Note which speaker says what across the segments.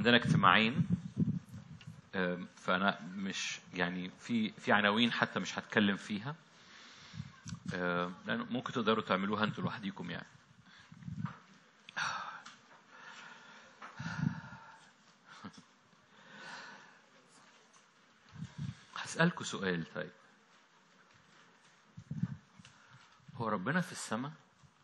Speaker 1: عندنا اجتماعين آم، فانا مش يعني في في عناوين حتى مش هتكلم فيها آم، لأن ممكن تقدروا تعملوها انتوا لوحديكم يعني هسألكوا سؤال طيب هو ربنا في السماء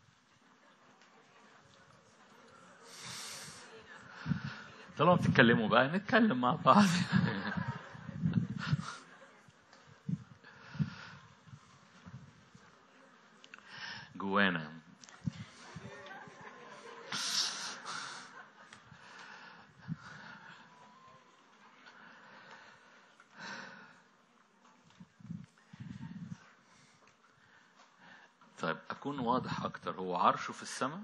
Speaker 1: طالما بتتكلموا بقى نتكلم مع بعض جوانا طيب أكون واضح أكتر هو عرشه في السماء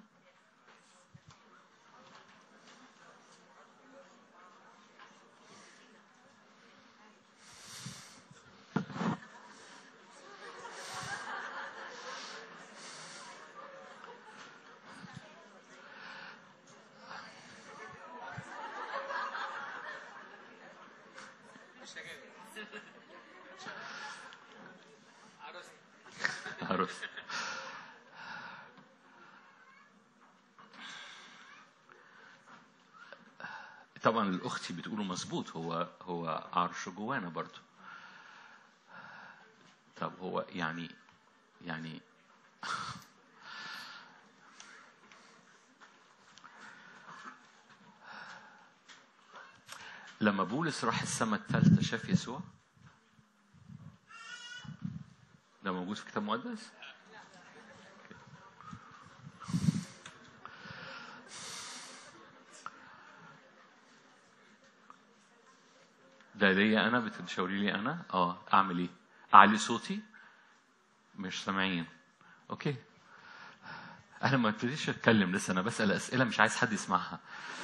Speaker 1: عروس طبعا الاختي بتقوله مظبوط هو هو عرشه جوانا برضو طب هو يعني يعني لما بولس راح السماء الثالثة شاف يسوع ده موجود في الكتاب المقدس؟ ده ليا انا بتشاوري لي انا اه اعمل ايه اعلي صوتي مش سامعين اوكي انا ما ابتديش اتكلم لسه انا بسال اسئله مش عايز حد يسمعها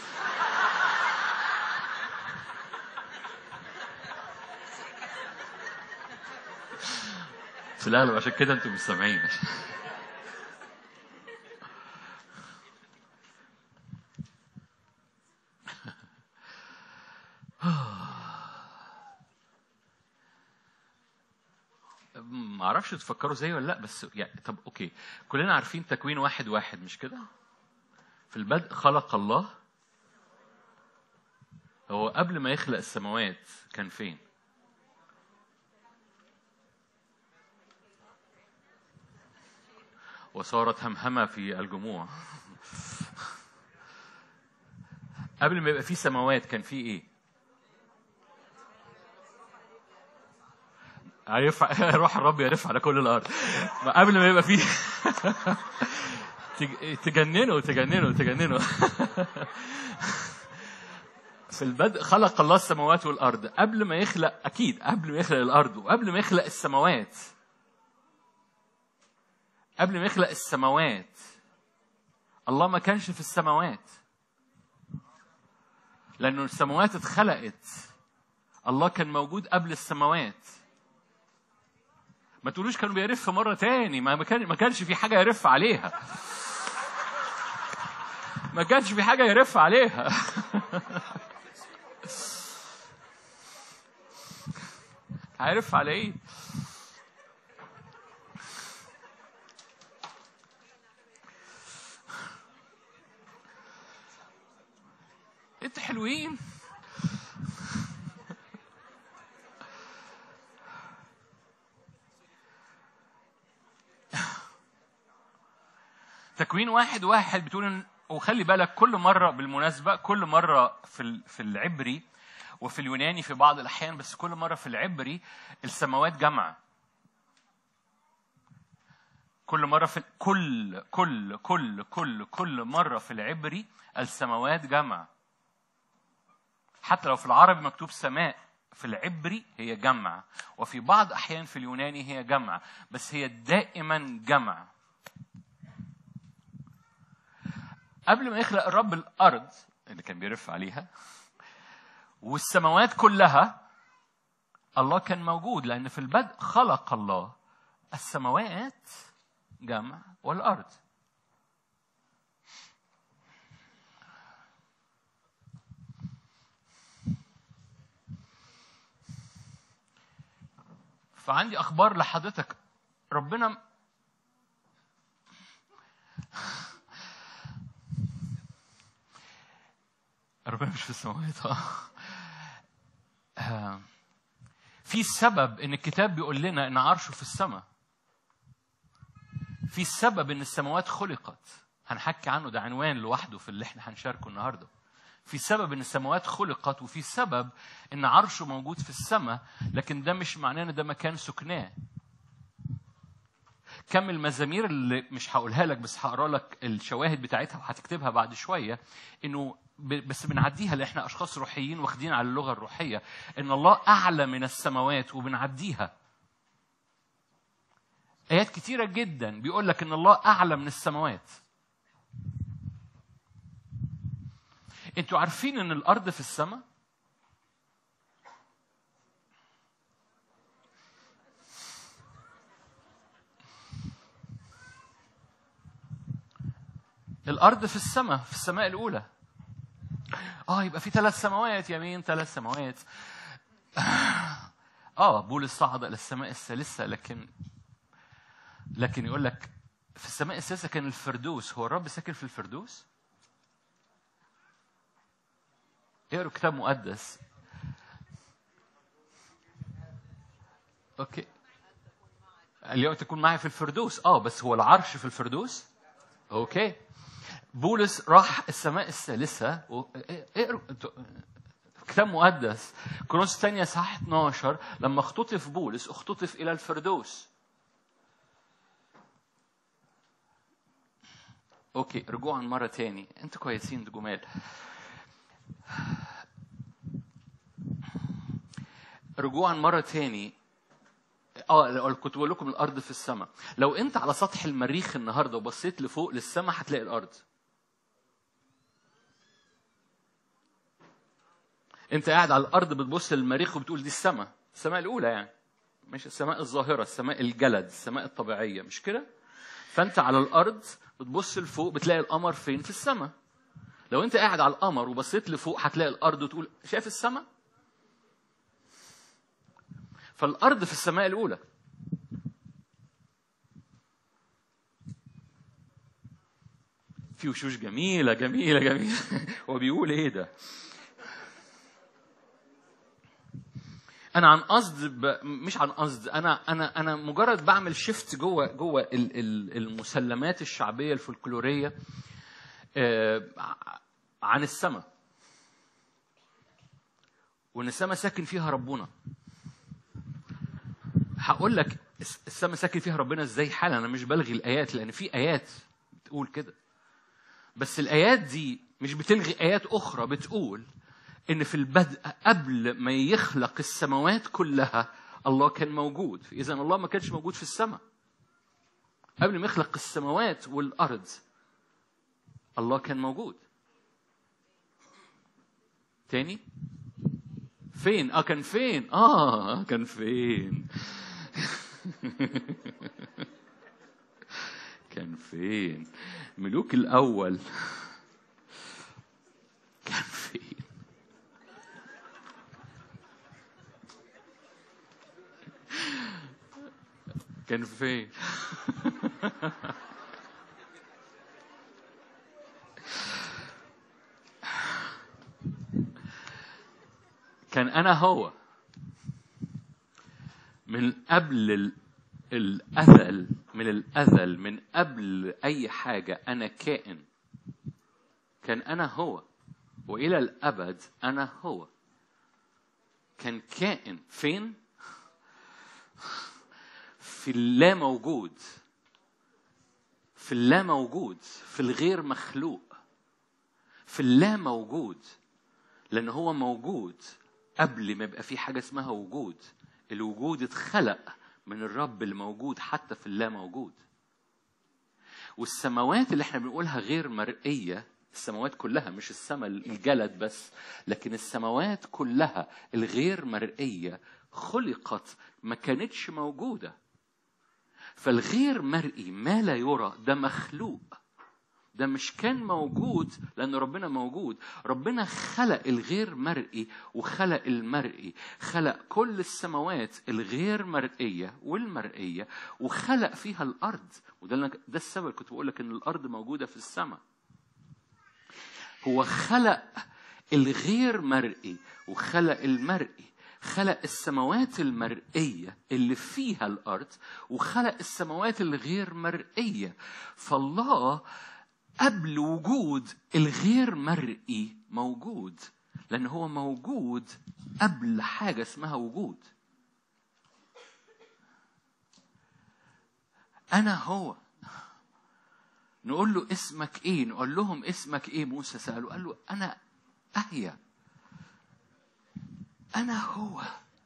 Speaker 1: في الاغلب عشان كده انتوا مش سامعين ما اعرفش تفكروا زي ولا لا بس يعني طب اوكي كلنا عارفين تكوين واحد واحد مش كده في البدء خلق الله هو قبل ما يخلق السماوات كان فين وصارت همهمة في الجموع قبل ما يبقى في سماوات كان في ايه هيرفع روح الرب يرفع على كل الارض ما قبل ما يبقى في تج- تجننوا تجننوا تجننوا في البدء خلق الله السماوات والارض قبل ما يخلق اكيد قبل ما يخلق الارض وقبل ما يخلق السماوات قبل ما يخلق السماوات الله ما كانش في السماوات لأنه السماوات اتخلقت الله كان موجود قبل السماوات ما تقولوش كانوا بيرف مرة تاني ما ما كان ما كانش في حاجة يرف عليها ما كانش في حاجة يرف عليها هيرف على ايه؟ انتوا حلوين تكوين واحد واحد بتقول إن وخلي بالك كل مرة بالمناسبة كل مرة في ال- في العبري وفي اليوناني في بعض الأحيان بس كل مرة في العبري السماوات جمع كل مرة في كل كل كل كل كل مرة في العبري السماوات جمع حتى لو في العربي مكتوب سماء في العبري هي جمع وفي بعض أحيان في اليوناني هي جمع بس هي دائما جمع قبل ما يخلق الرب الأرض اللي كان بيرف عليها والسماوات كلها الله كان موجود لأن في البدء خلق الله السماوات جمع والأرض فعندي اخبار لحضرتك ربنا ربنا مش في السماوات اه آه. في سبب ان الكتاب بيقول لنا ان عرشه في السماء في سبب ان السماوات خلقت هنحكي عنه ده عنوان لوحده في اللي احنا هنشاركه النهارده في سبب ان السماوات خلقت وفي سبب ان عرشه موجود في السماء لكن ده مش معناه ان ده مكان سكناه كم المزامير اللي مش هقولها لك بس هقرا لك الشواهد بتاعتها وهتكتبها بعد شويه انه ب- بس بنعديها لان احنا اشخاص روحيين واخدين على اللغه الروحيه ان الله اعلى من السماوات وبنعديها ايات كتيره جدا بيقول لك ان الله اعلى من السماوات انتوا عارفين ان الارض في السماء الارض في السماء في السماء الاولى اه يبقى في ثلاث سماوات يمين ثلاث سماوات اه بولس صعد الى السماء الثالثه لكن لكن يقول لك في السماء الثالثه كان الفردوس هو الرب ساكن في الفردوس اقروا كتاب مقدس اوكي اليوم تكون معي في الفردوس اه بس هو العرش في الفردوس اوكي بولس راح السماء الثالثة و... اقروا انتوا- كتاب مقدس كورنثوس الثانية صح 12 لما اختطف بولس اختطف إلى الفردوس اوكي رجوعا مرة تاني انتوا كويسين ده جمال رجوعا مرة تاني اه لو- كنت بقول لكم الارض في السماء لو انت على سطح المريخ النهارده وبصيت لفوق للسماء هتلاقي الارض انت قاعد على الارض بتبص للمريخ وبتقول دي السماء السماء الاولى يعني مش السماء الظاهره السماء الجلد السماء الطبيعيه مش كده فانت على الارض بتبص لفوق بتلاقي القمر فين في السماء لو انت قاعد على القمر وبصيت لفوق هتلاقي الارض وتقول شايف السماء فالارض في السماء الاولى في وشوش جميلة جميلة جميلة هو بيقول ايه ده؟ انا عن قصد ب... مش عن قصد انا انا انا مجرد بعمل شيفت جوه جوه ال- ال- المسلمات الشعبيه الفولكلوريه آه، ع- عن السماء وان السماء ساكن فيها ربنا هقول لك الس- السماء ساكن فيها ربنا ازاي حالا انا مش بلغي الايات لان في ايات بتقول كده بس الايات دي مش بتلغي ايات اخرى بتقول ان في البدء قبل ما يخلق السماوات كلها الله كان موجود اذا الله ما كانش موجود في السماء قبل ما يخلق السماوات والارض الله كان موجود تاني فين اه كان فين اه كان فين كان فين ملوك الاول كان فين كان فين كان انا هو من قبل ال- الأزل من الأزل من قبل أي حاجة أنا كائن كان أنا هو وإلى الأبد أنا هو كان كائن فين؟ في اللا موجود في اللا موجود في الغير مخلوق في اللا موجود لأن هو موجود قبل ما يبقى في حاجة اسمها وجود الوجود اتخلق من الرب الموجود حتى في اللا موجود والسماوات اللي احنا بنقولها غير مرئية السماوات كلها مش السماء الجلد بس لكن السماوات كلها الغير مرئية خلقت ما كانتش موجودة فالغير مرئي ما لا يرى ده مخلوق ده مش كان موجود لأن ربنا موجود ربنا خلق الغير مرئي وخلق المرئي خلق كل السماوات الغير مرئية والمرئية وخلق فيها الأرض وده ده السبب كنت بقول لك إن الأرض موجودة في السماء هو خلق الغير مرئي وخلق المرئي خلق السماوات المرئية اللي فيها الأرض وخلق السماوات الغير مرئية فالله قبل وجود الغير مرئي موجود لأن هو موجود قبل حاجة اسمها وجود أنا هو نقول له اسمك ايه نقول لهم اسمك ايه موسى سأله قال له أنا أهيا أنا هو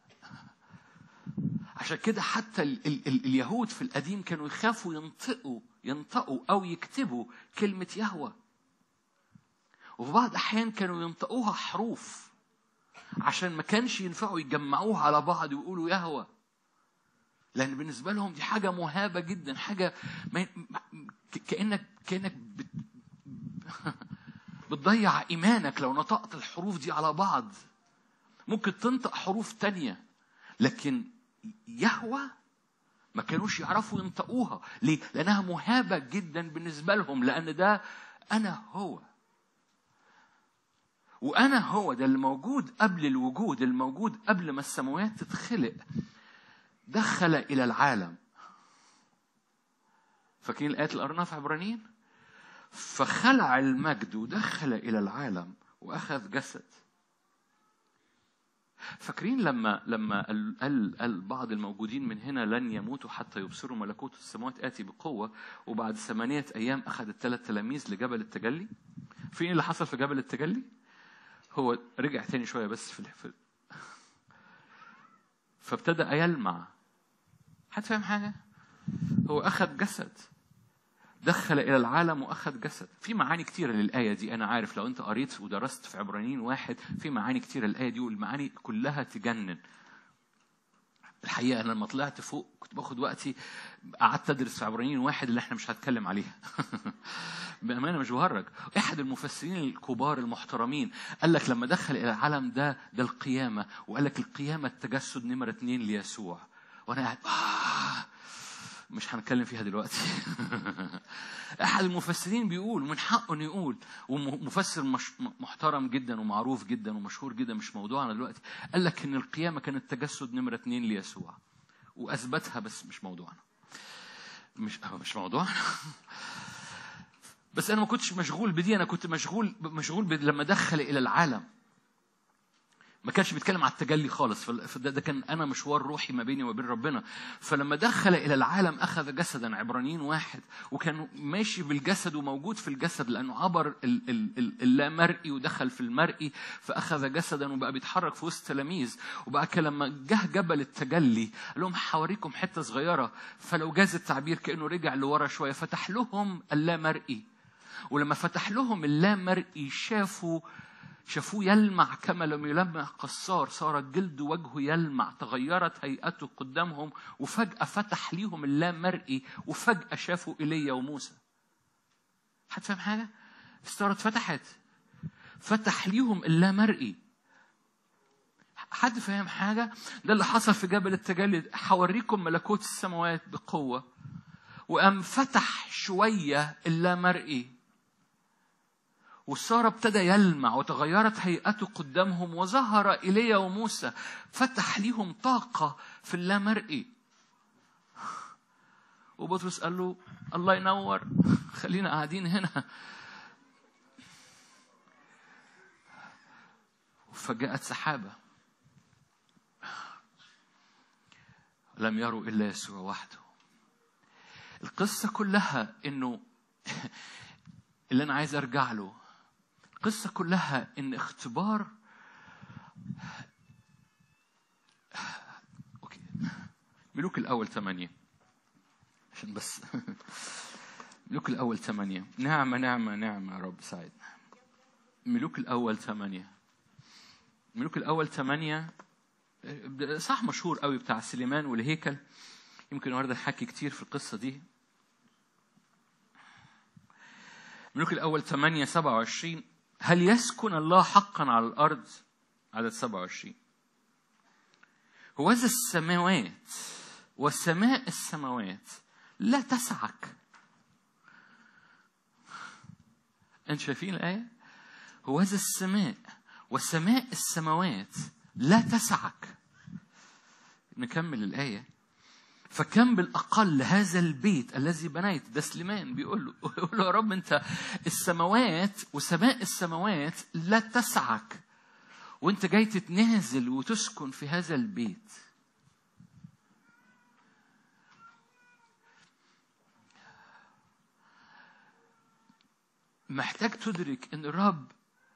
Speaker 1: عشان كده حتى ال ال ال اليهود في القديم كانوا يخافوا ينطقوا ينطقوا أو يكتبوا كلمة يهوى وفي بعض الأحيان كانوا ينطقوها حروف عشان ما كانش ينفعوا يجمعوها على بعض ويقولوا يهوى لأن بالنسبة لهم دي حاجة مهابة جدا حاجة ما كأنك كأنك بت بتضيع إيمانك لو نطقت الحروف دي على بعض ممكن تنطق حروف تانية لكن يهوى ما كانوش يعرفوا ينطقوها ليه؟ لأنها مهابة جدا بالنسبة لهم لأن ده أنا هو وأنا هو ده اللي موجود قبل الوجود الموجود قبل ما السماوات تتخلق دخل إلى العالم فاكرين الآيات اللي قرناها في عبرانيين؟ فخلع المجد ودخل إلى العالم وأخذ جسد فاكرين لما لما قال قال بعض الموجودين من هنا لن يموتوا حتى يبصروا ملكوت السماوات آتي بقوة وبعد ثمانية أيام أخذ الثلاث تلاميذ لجبل التجلي فين اللي حصل في جبل التجلي؟ هو رجع تاني شوية بس في الحفل فابتدأ يلمع حد فاهم حاجة؟ هو أخذ جسد دخل إلى العالم وأخذ جسد في معاني كتيرة للآية دي أنا عارف لو أنت قريت ودرست في عبرانيين واحد في معاني كتيرة للآية دي والمعاني كلها تجنن الحقيقة أنا لما طلعت فوق كنت باخد وقتي قعدت أدرس في عبرانيين واحد اللي إحنا مش هتكلم عليها بأمانة مش بهرج أحد المفسرين الكبار المحترمين قال لك لما دخل إلى العالم ده ده القيامة وقال لك القيامة التجسد نمرة اتنين ليسوع وأنا قاعد آه مش هنتكلم فيها دلوقتي احد المفسرين بيقول ومن حقه انه يقول ومفسر مش محترم جدا ومعروف جدا ومشهور جدا مش موضوعنا دلوقتي قال لك ان القيامه كانت تجسد نمره اتنين ليسوع واثبتها بس مش موضوعنا مش مش موضوعنا بس انا ما كنتش مشغول بدي انا كنت مشغول مشغول لما دخل الى العالم ما كانش بيتكلم على التجلي خالص فده ده كان انا مشوار روحي ما بيني وبين ربنا فلما دخل الى العالم اخذ جسدا عبرانيين واحد وكان ماشي بالجسد وموجود في الجسد لانه عبر اللامرئي ودخل في المرئي فاخذ جسدا وبقى بيتحرك في وسط تلاميذ وبقى لما جه جبل التجلي قال لهم هوريكم حته صغيره فلو جاز التعبير كانه رجع لورا شويه فتح لهم اللامرئي ولما فتح لهم اللامرئي شافوا شافوه يلمع كما لم يلمع قصار صار جلد وجهه يلمع تغيرت هيئته قدامهم وفجأة فتح ليهم اللامرئي وفجأة شافوا إيليا وموسى حد فاهم حاجة؟ الستارة اتفتحت فتح ليهم اللامرئي حد فاهم حاجة؟ ده اللي حصل في جبل التجلي هوريكم ملكوت السماوات بقوة وقام فتح شوية اللامرئي وسارة ابتدى يلمع وتغيرت هيئته قدامهم وظهر إيليا وموسى فتح ليهم طاقة في اللامرئي وبطرس قال له الله ينور خلينا قاعدين هنا فجاءت سحابة لم يروا إلا يسوع وحده القصة كلها إنه اللي أنا عايز أرجع له القصة كلها إن اختبار أوكي ملوك الأول ثمانية عشان بس ملوك الأول ثمانية نعمة نعمة نعمة يا رب ساعدنا ملوك الأول ثمانية ملوك الأول ثمانية صح مشهور قوي بتاع سليمان والهيكل يمكن النهارده نحكي كتير في القصة دي ملوك الأول 8 27 هل يسكن الله حقا على الأرض عدد 27 هوذا السماوات وسماء السماوات لا تسعك انت شايفين الآية؟ هوذا السماء وسماء السماوات لا تسعك نكمل الآية فكم بالأقل هذا البيت الذي بنيت ده سليمان بيقول له يقول له يا رب أنت السماوات وسماء السماوات لا تسعك وأنت جاي تتنازل وتسكن في هذا البيت محتاج تدرك ان الرب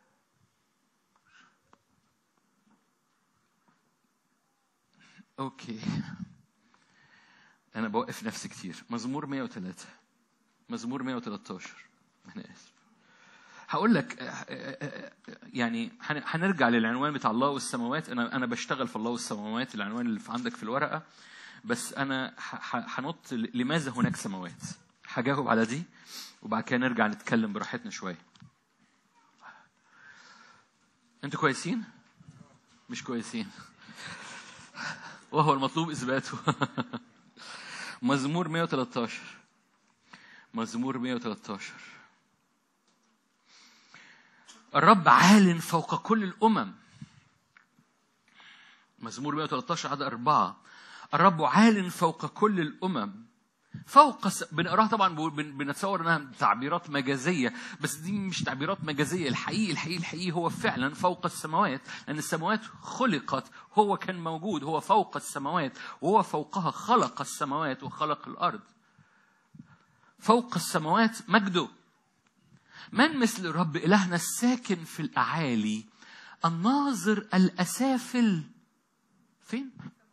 Speaker 1: اوكي انا بوقف نفسي كتير مزمور 103 مزمور 113 انا اسف هقول لك يعني هنرجع للعنوان بتاع الله والسماوات انا انا بشتغل في الله والسماوات العنوان اللي في عندك في الورقه بس انا هنط لماذا هناك سماوات هجاوب على دي وبعد كده نرجع نتكلم براحتنا شويه انتوا كويسين مش كويسين وهو المطلوب اثباته مزمور 113 مزمور 113 الرب عال فوق كل الأمم مزمور 113 عدد أربعة الرب عال فوق كل الأمم فوق بنقراها طبعا بنتصور انها تعبيرات مجازيه بس دي مش تعبيرات مجازيه الحقيقي الحقيقي الحقيقي هو فعلا فوق السماوات لان السماوات خلقت هو كان موجود هو فوق السماوات وهو فوقها خلق السماوات وخلق الارض فوق السماوات مجده من مثل الرب الهنا الساكن في الاعالي الناظر الاسافل فين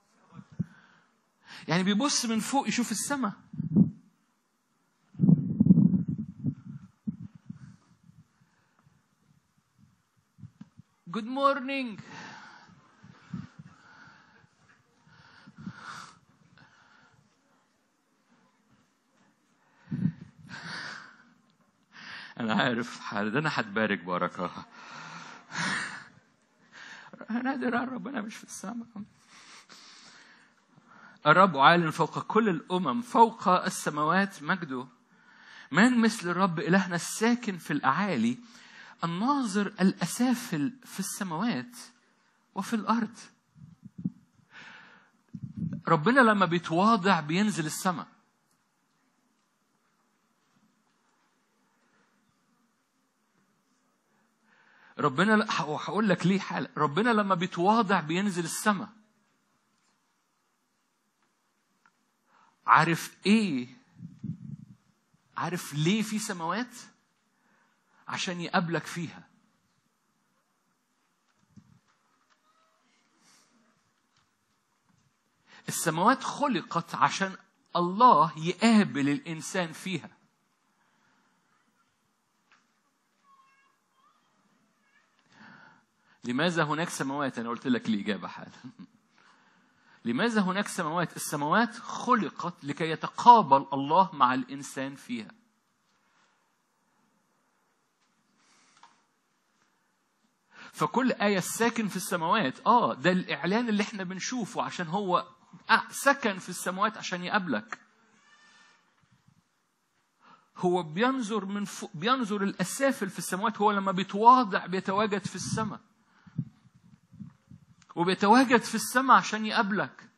Speaker 1: يعني بيبص من فوق يشوف السماء جود مورنينج انا عارف ده انا هتبارك بركه نادر ربنا مش في السماء الرب عال فوق كل الأمم فوق السماوات مجده من مثل الرب إلهنا الساكن في الأعالي الناظر الأسافل في السماوات وفي الأرض ربنا لما بيتواضع بينزل السماء ربنا هقول لك ليه حال ربنا لما بيتواضع بينزل السماء عارف ايه عارف ليه في سماوات عشان يقابلك فيها السماوات خلقت عشان الله يقابل الانسان فيها لماذا هناك سماوات انا قلت لك الاجابه حالا لماذا هناك سماوات السماوات خلقت لكي يتقابل الله مع الانسان فيها فكل آية الساكن في السماوات آه ده الإعلان اللي إحنا بنشوفه عشان هو سكن في السماوات عشان يقابلك هو بينظر من فوق بينظر الأسافل في السماوات هو لما بيتواضع بيتواجد في السماء وبيتواجد في السماء عشان يقابلك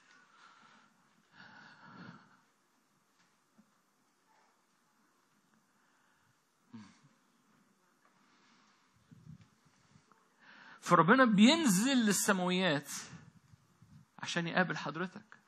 Speaker 1: فربنا بينزل للسماويات عشان يقابل حضرتك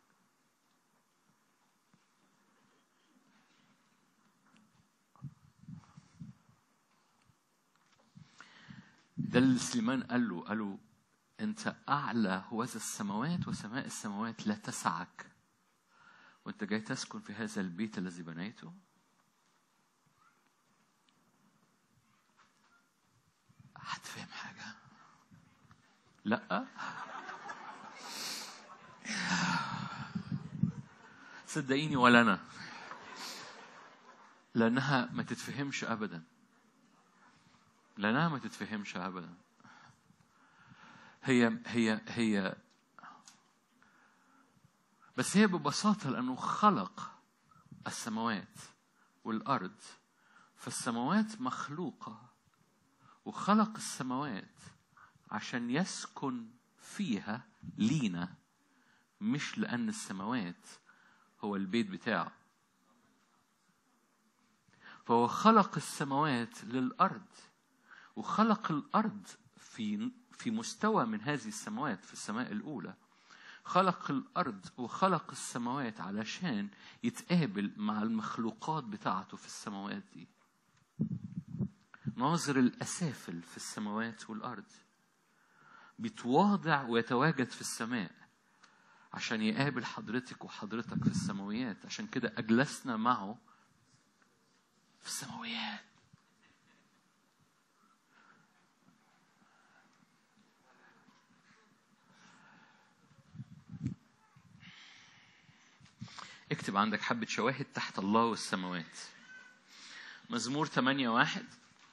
Speaker 1: ده اللي سليمان قال له قال له انت اعلى هوذا السماوات وسماء السماوات لا تسعك وانت جاي تسكن في هذا البيت الذي بنيته هتفهم حاجه لا صدقيني ولا انا لأنها ما تتفهمش أبدا لأنها ما تتفهمش أبدا هي هي هي بس هي ببساطة لأنه خلق السماوات والأرض فالسماوات مخلوقة وخلق السماوات عشان يسكن فيها لينا مش لأن السماوات هو البيت بتاعه فهو خلق السماوات للأرض وخلق الأرض في في مستوى من هذه السماوات في السماء الأولى خلق الأرض وخلق السماوات علشان يتقابل مع المخلوقات بتاعته في السماوات دي ناظر الأسافل في السماوات والأرض بيتواضع ويتواجد في السماء عشان يقابل حضرتك وحضرتك في السماويات عشان كده أجلسنا معه في السماويات اكتب عندك حبة شواهد تحت الله والسماوات مزمور 8 واحد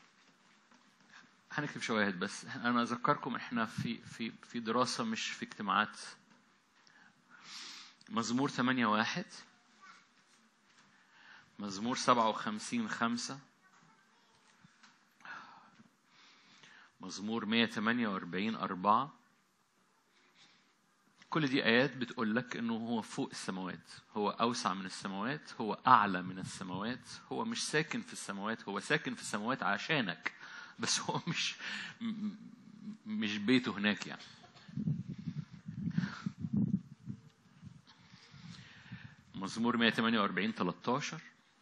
Speaker 1: هنكتب شواهد بس انا اذكركم احنا في في في دراسه مش في اجتماعات مزمور 8 واحد مزمور 57 خمسة مزمور 148 أربعة كل دي آيات بتقول لك إنه هو فوق السماوات هو أوسع من السماوات هو أعلى من السماوات هو مش ساكن في السماوات هو ساكن في السماوات عشانك بس هو مش مش بيته هناك يعني مزمور 148 13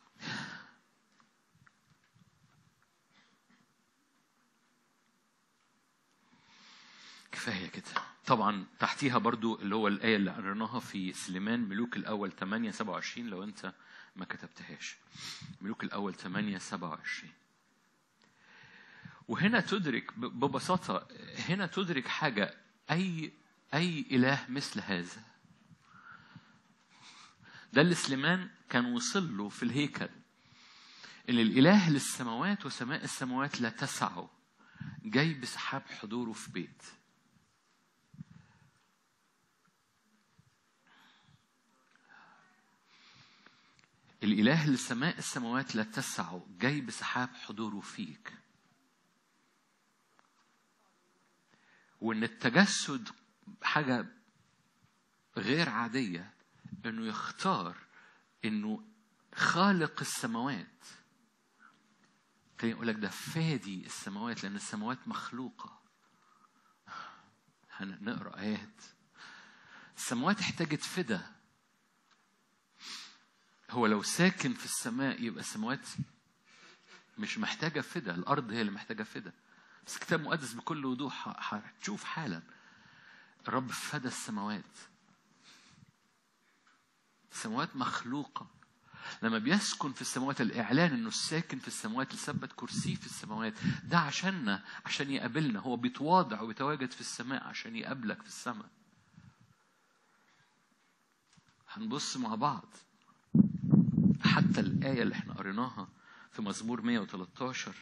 Speaker 1: كفاية كده طبعا تحتيها برضو اللي هو الآية اللي قريناها في سليمان ملوك الأول 8 27 لو أنت ما كتبتهاش ملوك الأول 8 27 وهنا تدرك ببساطة هنا تدرك حاجة أي أي إله مثل هذا ده اللي سليمان كان وصل له في الهيكل اللي الإله للسماوات وسماء السماوات لا تسعه جاي بسحاب حضوره في بيت الإله لسماء السماوات لا تسعه جاي بسحاب حضوره فيك وإن التجسد حاجة غير عادية إنه يختار إنه خالق السماوات كان يقول لك ده فادي السماوات لأن السماوات مخلوقة هنقرأ آيات السماوات احتاجت فدا هو لو ساكن في السماء يبقى السماوات مش محتاجة فدا الأرض هي اللي محتاجة فدا بس الكتاب المقدس بكل وضوح هتشوف حالا الرب فدى السماوات السماوات مخلوقة لما بيسكن في السماوات الإعلان إنه الساكن في السماوات اللي ثبت كرسيه في السماوات ده عشاننا عشان يقابلنا هو بيتواضع وبيتواجد في السماء عشان يقابلك في السماء هنبص مع بعض حتى الآية اللي احنا قريناها في مزمور 113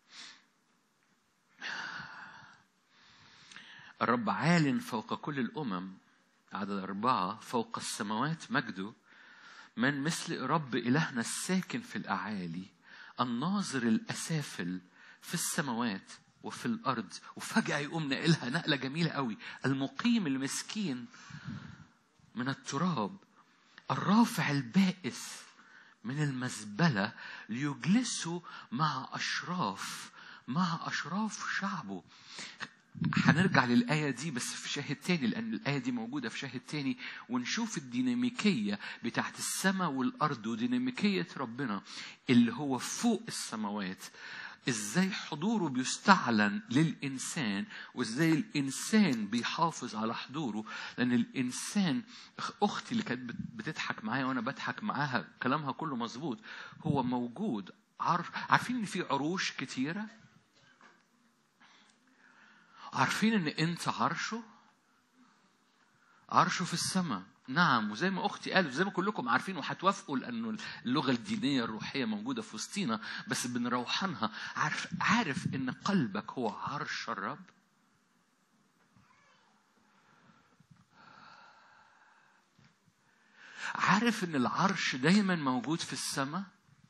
Speaker 1: الرب عال فوق كل الأمم عدد أربعة فوق السماوات مجده من مثل رب إلهنا الساكن في الأعالي الناظر الأسافل في السماوات وفي الأرض وفجأة يقوم نقلها نقلة جميلة قوي المقيم المسكين من التراب الرافع البائس من المزبلة ليجلسوا مع أشراف مع أشراف شعبه هنرجع للآية دي بس في شاهد تاني لأن الآية دي موجودة في شاهد تاني ونشوف الديناميكية بتاعت السماء والأرض وديناميكية ربنا اللي هو فوق السماوات ازاي حضوره بيستعلن للانسان وازاي الانسان بيحافظ على حضوره لان الانسان اختي اللي كانت بتضحك معايا وانا بضحك معاها كلامها كله مظبوط هو موجود عارف عارفين ان في عروش كتيره عارفين ان انت عرشه عرشه في السماء نعم وزي ما اختي قالت زي ما كلكم عارفين وهتوافقوا لانه اللغه الدينيه الروحيه موجوده في وسطينا بس بنروحنها عارف عارف ان قلبك هو عرش الرب عارف ان العرش دايما موجود في السماء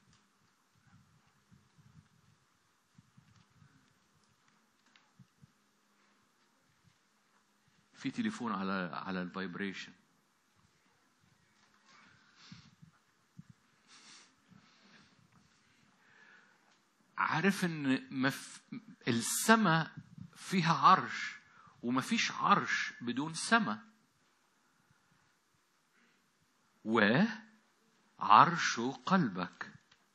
Speaker 1: في تليفون على على الفايبريشن عارف ان مف... السماء فيها عرش ومفيش عرش بدون سماء وعرش قلبك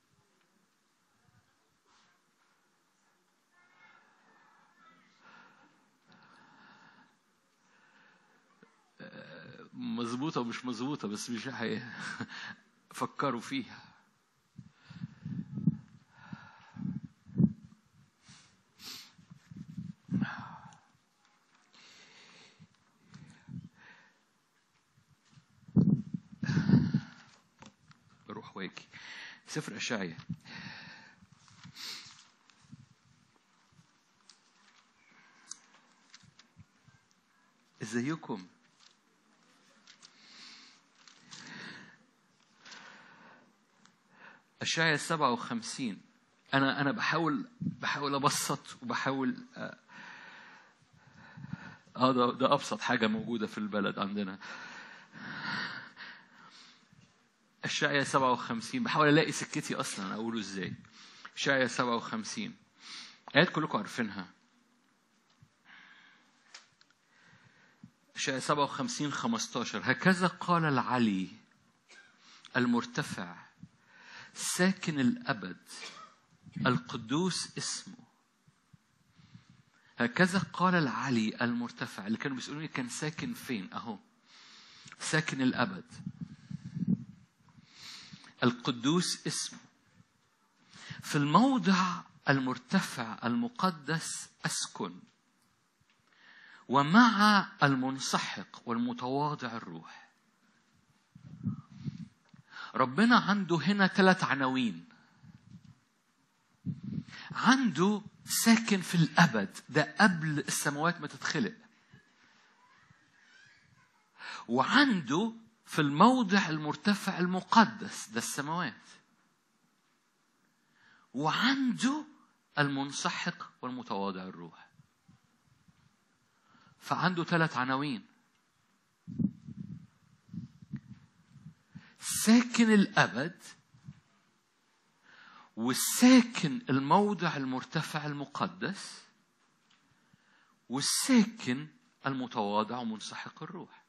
Speaker 1: مظبوطة ومش مظبوطة بس مش هي فكروا فيها روح واجي سفر أشعيا ازيكم أشعيا 57 أنا أنا بحاول بحاول أبسط وبحاول آه آه، ده ده أبسط حاجة موجودة في البلد عندنا أشعيا 57 بحاول ألاقي سكتي أصلا أقوله إزاي أشعيا 57 آيات كلكم عارفينها أشعيا 57 15 هكذا قال العلي المرتفع ساكن الأبد القدوس اسمه هكذا قال العلي المرتفع اللي كانوا بيسألوني كان ساكن فين أهو ساكن الأبد القدوس اسمه في الموضع المرتفع المقدس أسكن ومع المنسحق والمتواضع الروح ربنا عنده هنا ثلاث عناوين عنده ساكن في الأبد ده قبل السماوات ما تتخلق وعنده في الموضع المرتفع المقدس ده السماوات وعنده المنسحق والمتواضع الروح فعنده ثلاث عناوين ساكن الأبد والساكن الموضع المرتفع المقدس والساكن المتواضع ومنسحق الروح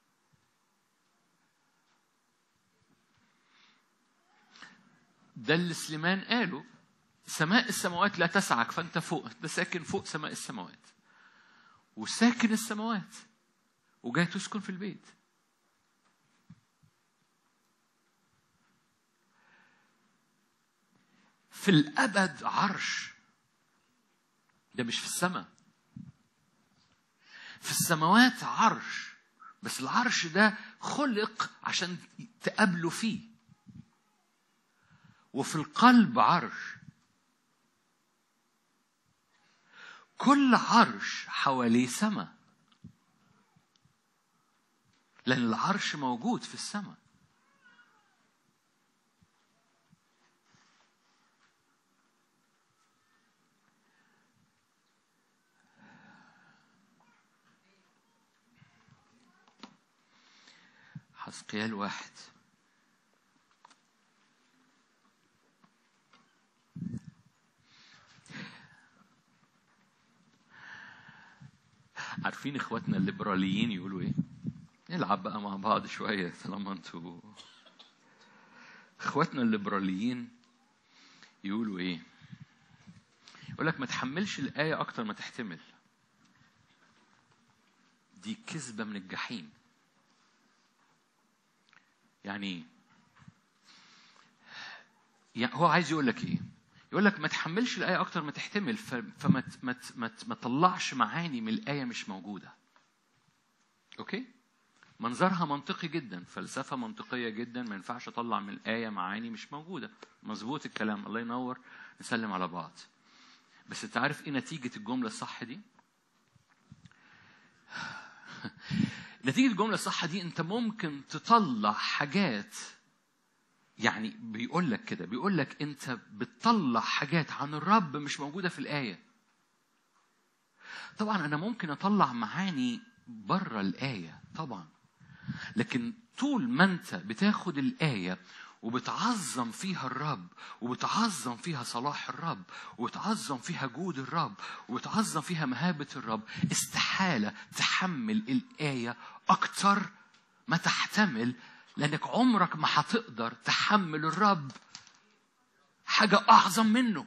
Speaker 1: ده اللي سليمان قاله سماء السماوات لا تسعك فانت فوق ده ساكن فوق سماء السماوات وساكن السماوات وجاي تسكن في البيت في الأبد عرش ده مش في السماء في السماوات عرش بس العرش ده خلق عشان تقابله فيه وفي القلب عرش كل عرش حواليه سماء لأن العرش موجود في السماء حسقيال واحد عارفين اخواتنا الليبراليين يقولوا ايه؟ نلعب بقى مع بعض شويه طالما انتوا اخواتنا الليبراليين يقولوا ايه؟ يقول لك ما تحملش الآية أكتر ما تحتمل. دي كذبة من الجحيم. يعني ايه؟ يعني هو عايز يقول لك ايه؟ يقول لك ما تحملش الآية أكتر ما تحتمل ف- فما ت- ما ت- ما ت- ما تطلعش معاني من الآية مش موجودة. أوكي؟ منظرها منطقي جدا فلسفة منطقية جدا ما ينفعش أطلع من الآية معاني مش موجودة مظبوط الكلام الله ينور نسلم على بعض بس أنت عارف إيه نتيجة الجملة الصح دي؟ نتيجة الجملة الصح دي أنت ممكن تطلع حاجات يعني بيقول لك كده بيقول لك أنت بتطلع حاجات عن الرب مش موجودة في الآية طبعا أنا ممكن أطلع معاني بره الآية طبعا لكن طول ما أنت بتاخد الآية وبتعظم فيها الرب وبتعظم فيها صلاح الرب وبتعظم فيها جود الرب وبتعظم فيها مهابة الرب استحالة تحمل الآية أكتر ما تحتمل لأنك عمرك ما هتقدر تحمل الرب حاجة أعظم منه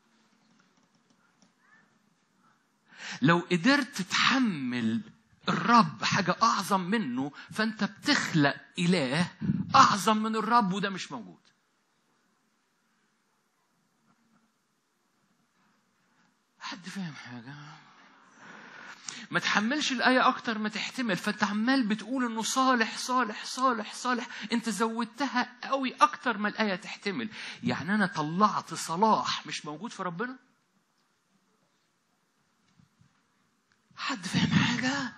Speaker 1: لو قدرت تحمل الرب حاجة أعظم منه فأنت بتخلق إله أعظم من الرب وده مش موجود حد فاهم حاجة؟ ما تحملش الآية أكتر ما تحتمل فأنت عمال بتقول إنه صالح صالح صالح صالح أنت زودتها قوي أكتر ما الآية تحتمل يعني أنا طلعت صلاح مش موجود في ربنا حد فاهم حاجة؟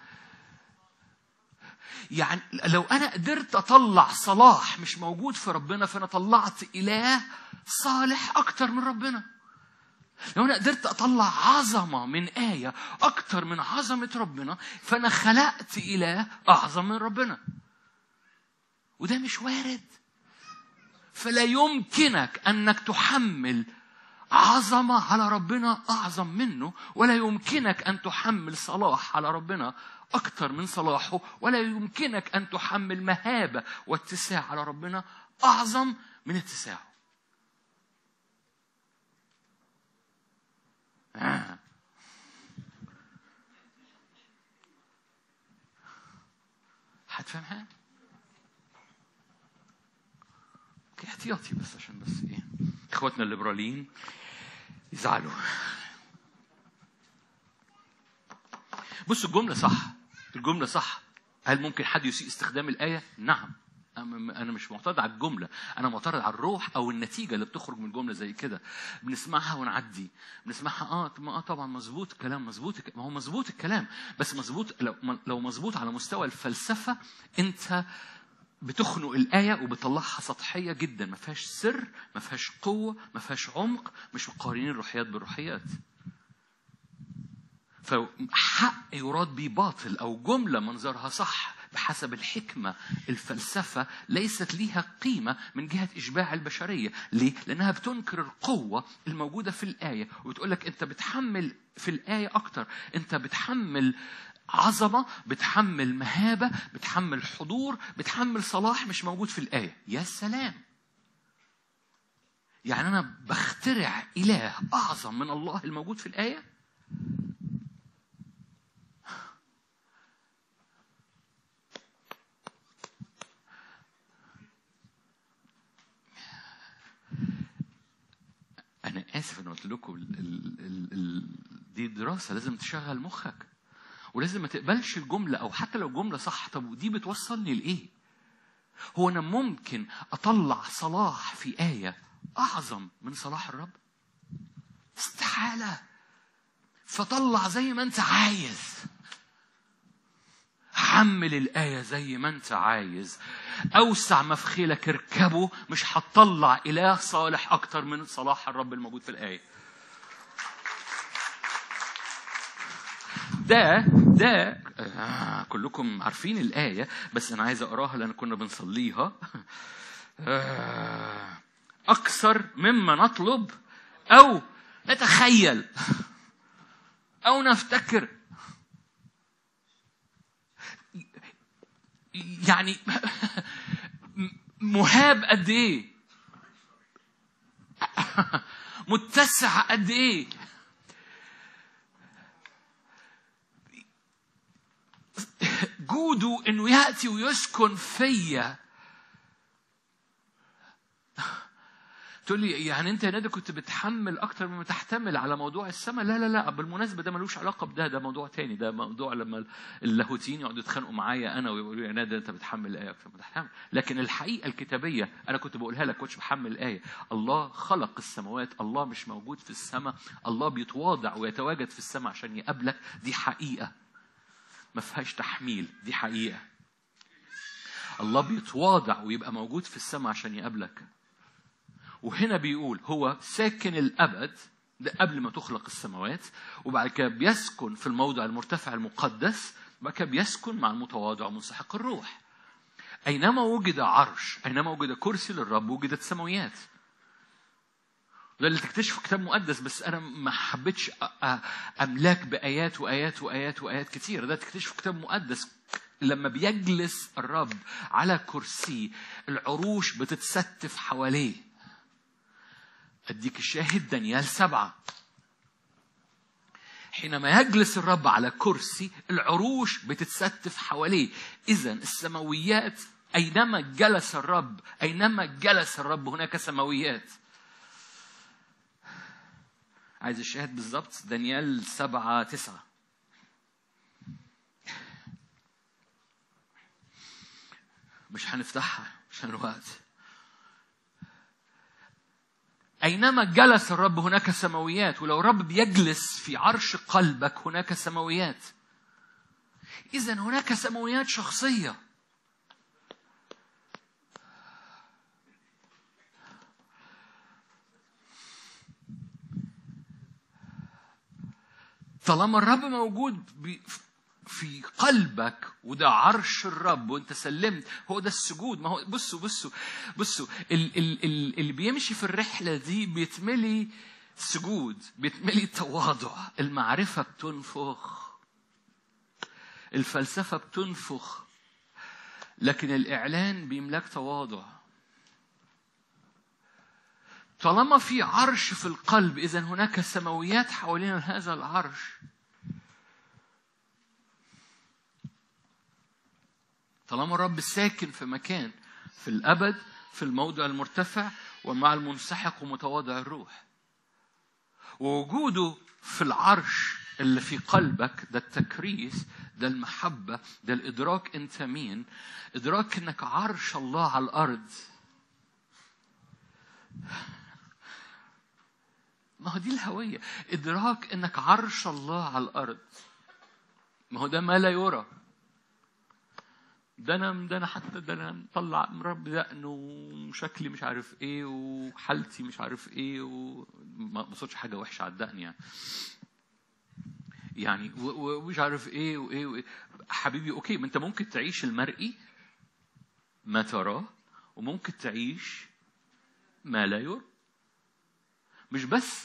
Speaker 1: يعني لو أنا قدرت أطلع صلاح مش موجود في ربنا فأنا طلعت إله صالح أكتر من ربنا لو أنا قدرت أطلع عظمة من آية أكتر من عظمة ربنا فأنا خلقت إله أعظم من ربنا وده مش وارد فلا يمكنك أنك تحمل عظمة على ربنا أعظم منه ولا يمكنك أن تحمل صلاح على ربنا أكثر من صلاحه ولا يمكنك أن تحمل مهابة واتساع على ربنا أعظم من اتساعه آه. هتفهم حاجة؟ اوكي احتياطي بس عشان بس ايه اخواتنا الليبراليين يزعلوا بصوا الجملة صح الجملة صح هل ممكن حد يسيء استخدام الآية؟ نعم أنا مش معترض على الجملة أنا معترض على الروح أو النتيجة اللي بتخرج من جملة زي كده بنسمعها ونعدي بنسمعها آه ما آه طبعا مظبوط الكلام مظبوط ما هو مظبوط الكلام بس مظبوط لو لو مظبوط على مستوى الفلسفة أنت بتخنق الآية وبتطلعها سطحية جدا ما فيهاش سر ما فيهاش قوة ما فيهاش عمق مش مقارنين الروحيات بالروحيات فحق يراد به باطل أو جملة منظرها صح بحسب الحكمة الفلسفة ليست ليها قيمة من جهة إشباع البشرية ليه؟ لأنها بتنكر القوة الموجودة في الآية وتقول لك أنت بتحمل في الآية أكتر أنت بتحمل عظمة بتحمل مهابة بتحمل حضور بتحمل صلاح مش موجود في الآية يا سلام يعني أنا بخترع إله أعظم من الله الموجود في الآية أنا آسف أنا قلت لكم ال ال ال ال دي دراسة لازم تشغل مخك ولازم ما تقبلش الجملة أو حتى لو الجملة صح طب ودي بتوصلني لإيه؟ هو أنا ممكن أطلع صلاح في آية أعظم من صلاح الرب؟ استحالة فطلع زي ما أنت عايز حمل الآية زي ما أنت عايز أوسع ما في خيلك اركبه مش هتطلع إله صالح أكتر من صلاح الرب الموجود في الآية ده ده آه كلكم عارفين الآية بس أنا عايز أقراها لأن كنا بنصليها آه أكثر مما نطلب أو نتخيل أو نفتكر يعني مهاب قد ايه متسع قد ايه جوده انه ياتي ويسكن فيا تقول لي يعني انت يا نادي كنت بتحمل اكتر مما تحتمل على موضوع السماء لا لا لا بالمناسبه ده ملوش علاقه بده ده موضوع تاني ده موضوع لما اللاهوتيين يقعدوا يتخانقوا معايا انا ويقولوا لي يا نادي انت بتحمل الايه اكتر ما تحتمل لكن الحقيقه الكتابيه انا كنت بقولها لك كنتش بحمل الايه الله خلق السماوات الله مش موجود في السماء الله بيتواضع ويتواجد في السماء عشان يقابلك دي حقيقه ما فيهاش تحميل دي حقيقه الله بيتواضع ويبقى موجود في السماء عشان يقابلك وهنا بيقول هو ساكن الأبد ده قبل ما تخلق السماوات وبعد كده بيسكن في الموضع المرتفع المقدس وبعد كده بيسكن مع المتواضع ومنسحق الروح أينما وجد عرش أينما وجد كرسي للرب وجدت سماويات ده اللي تكتشفه كتاب مقدس بس انا ما حبيتش املاك بايات وايات وايات وايات كتير ده تكتشفه كتاب مقدس لما بيجلس الرب على كرسي العروش بتتستف حواليه أديك الشاهد دانيال سبعة حينما يجلس الرب على كرسي العروش بتتستف حواليه إذا السماويات أينما جلس الرب أينما جلس الرب هناك سماويات عايز الشاهد بالظبط دانيال سبعة تسعة مش هنفتحها عشان الوقت أينما جلس الرب هناك سماويات ولو الرب بيجلس في عرش قلبك هناك سماويات إذا هناك سماويات شخصية طالما الرب موجود في قلبك وده عرش الرب وانت سلمت هو ده السجود ما هو بصوا بصوا بصوا ال ال ال اللي بيمشي في الرحلة دي بيتملي سجود بيتملي تواضع المعرفة بتنفخ الفلسفة بتنفخ لكن الإعلان بيملاك تواضع طالما في عرش في القلب إذا هناك سماويات حوالين هذا العرش طالما الرب ساكن في مكان في الأبد في الموضع المرتفع ومع المنسحق ومتواضع الروح ووجوده في العرش اللي في قلبك ده التكريس ده المحبة ده الإدراك أنت مين إدراك أنك عرش الله على الأرض ما هو دي الهوية إدراك أنك عرش الله على الأرض ما هو ده ما لا يرى ده انا ده انا حتى ده انا مطلع مربي دقن وشكلي مش عارف ايه وحالتي مش عارف ايه وما بصوتش حاجه وحشه على الدقن يعني يعني ومش عارف ايه وايه وايه حبيبي اوكي ما انت ممكن تعيش المرئي ما تراه وممكن تعيش ما لا يرى مش بس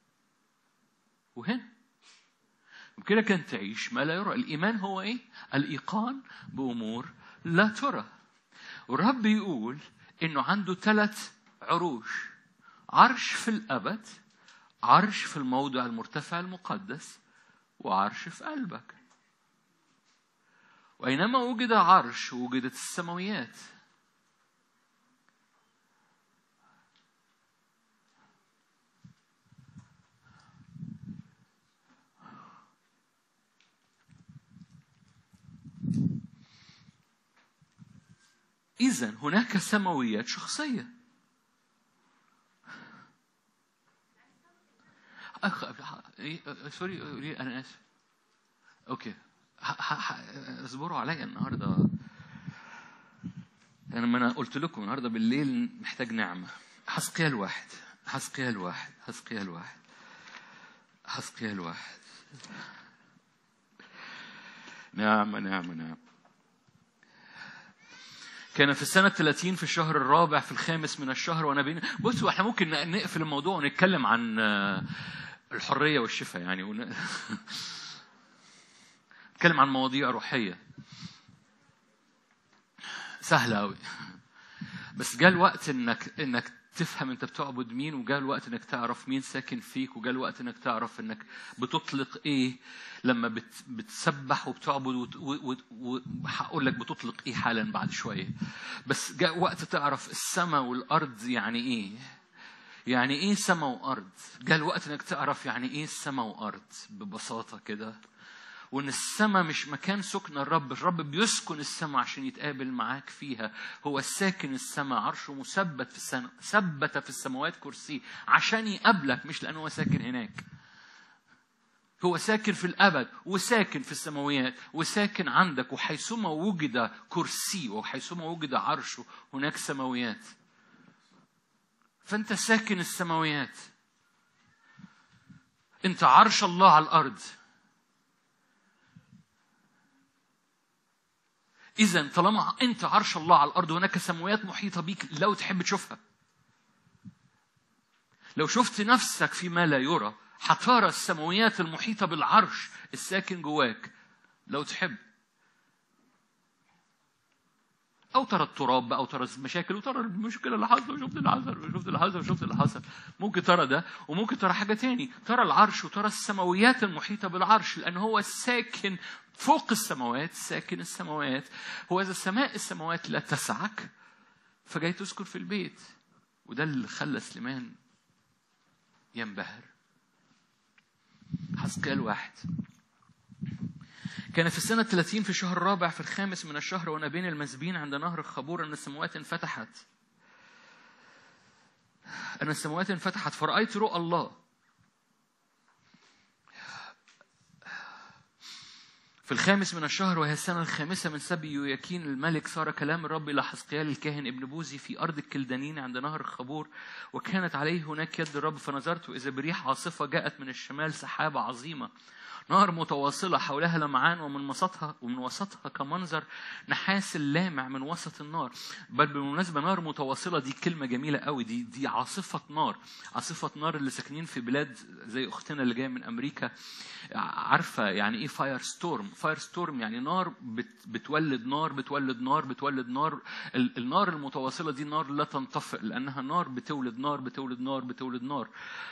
Speaker 1: وهنا يمكنك أن تعيش ما لا يرى الإيمان هو إيه؟ الإيقان بأمور لا ترى والرب يقول إنه عنده ثلاث عروش عرش في الأبد عرش في الموضع المرتفع المقدس وعرش في قلبك وأينما وجد عرش وجدت السماويات إذا هناك سماويات شخصية أخ... إيه، سوري أنا آسف أوكي اصبروا عليا النهاردة أنا ما أنا قلت لكم النهاردة بالليل محتاج نعمة حسقيال واحد حسقيال واحد حسقيال واحد حسقيال واحد نعمة نعمة نعمة كان في السنة 30 في الشهر الرابع في الخامس من الشهر وأنا بين بصوا احنا ممكن نقفل الموضوع ونتكلم عن آه، الحرية والشفاء يعني ون... نتكلم عن مواضيع روحية سهلة أوي بس جاء الوقت إنك إنك تفهم انت بتعبد مين وجاء الوقت انك تعرف مين ساكن فيك وجاء الوقت انك تعرف انك بتطلق ايه لما بت بتسبح وبتعبد وهقول لك بتطلق ايه حالا بعد شويه بس جاء وقت تعرف السماء والارض يعني ايه يعني ايه سما وارض جاء الوقت انك تعرف يعني ايه سما وارض ببساطه كده وان السماء مش مكان سكن الرب الرب بيسكن السماء عشان يتقابل معاك فيها هو ساكن السماء عرشه مثبت في السماء ثبت في السماوات كرسي عشان يقابلك مش لانه هو ساكن هناك هو ساكن في الأبد وساكن في السماويات وساكن عندك وحيثما وجد كرسي وحيثما وجد عرشه هناك سماويات فأنت ساكن السماويات أنت عرش الله على الأرض إذا طالما أنت عرش الله على الأرض هناك سماويات محيطة بيك لو تحب تشوفها لو شفت نفسك فيما لا يرى هترى السماويات المحيطة بالعرش الساكن جواك لو تحب أو ترى التراب أو ترى المشاكل وترى المشكلة اللي حصلت وشفت اللي حصل وشفت اللي حصل وشفت اللي حصل ممكن ترى ده وممكن ترى حاجة تاني ترى العرش وترى السماويات المحيطة بالعرش لأن هو الساكن فوق السماوات ساكن السماوات هو إذا سماء السماوات لا تسعك فجاي تسكن في البيت وده اللي خلى سليمان ينبهر حسقيال واحد كان في السنة الثلاثين في الشهر الرابع في الخامس من الشهر وأنا بين المسبين عند نهر الخبور أن السماوات انفتحت أن السماوات انفتحت فرأيت رؤى الله في الخامس من الشهر وهي السنة الخامسة من سبي يوياكين الملك صار كلام الرب إلى حسقيال الكاهن ابن بوزي في أرض الكلدانين عند نهر الخبور وكانت عليه هناك يد الرب فنظرت إذا بريح عاصفة جاءت من الشمال سحابة عظيمة نار متواصلة حولها لمعان ومن وسطها ومن وسطها كمنظر نحاس لامع من وسط النار بل بالمناسبة نار متواصلة دي كلمة جميلة قوي دي دي عاصفة نار عاصفة نار اللي ساكنين في بلاد زي أختنا اللي جاية من أمريكا عارفة يعني إيه فاير ستورم فاير ستورم يعني نار بت بتولد نار بتولد نار بتولد نار النار المتواصلة دي نار لا تنطفئ لأنها نار بتولد نار بتولد نار بتولد نار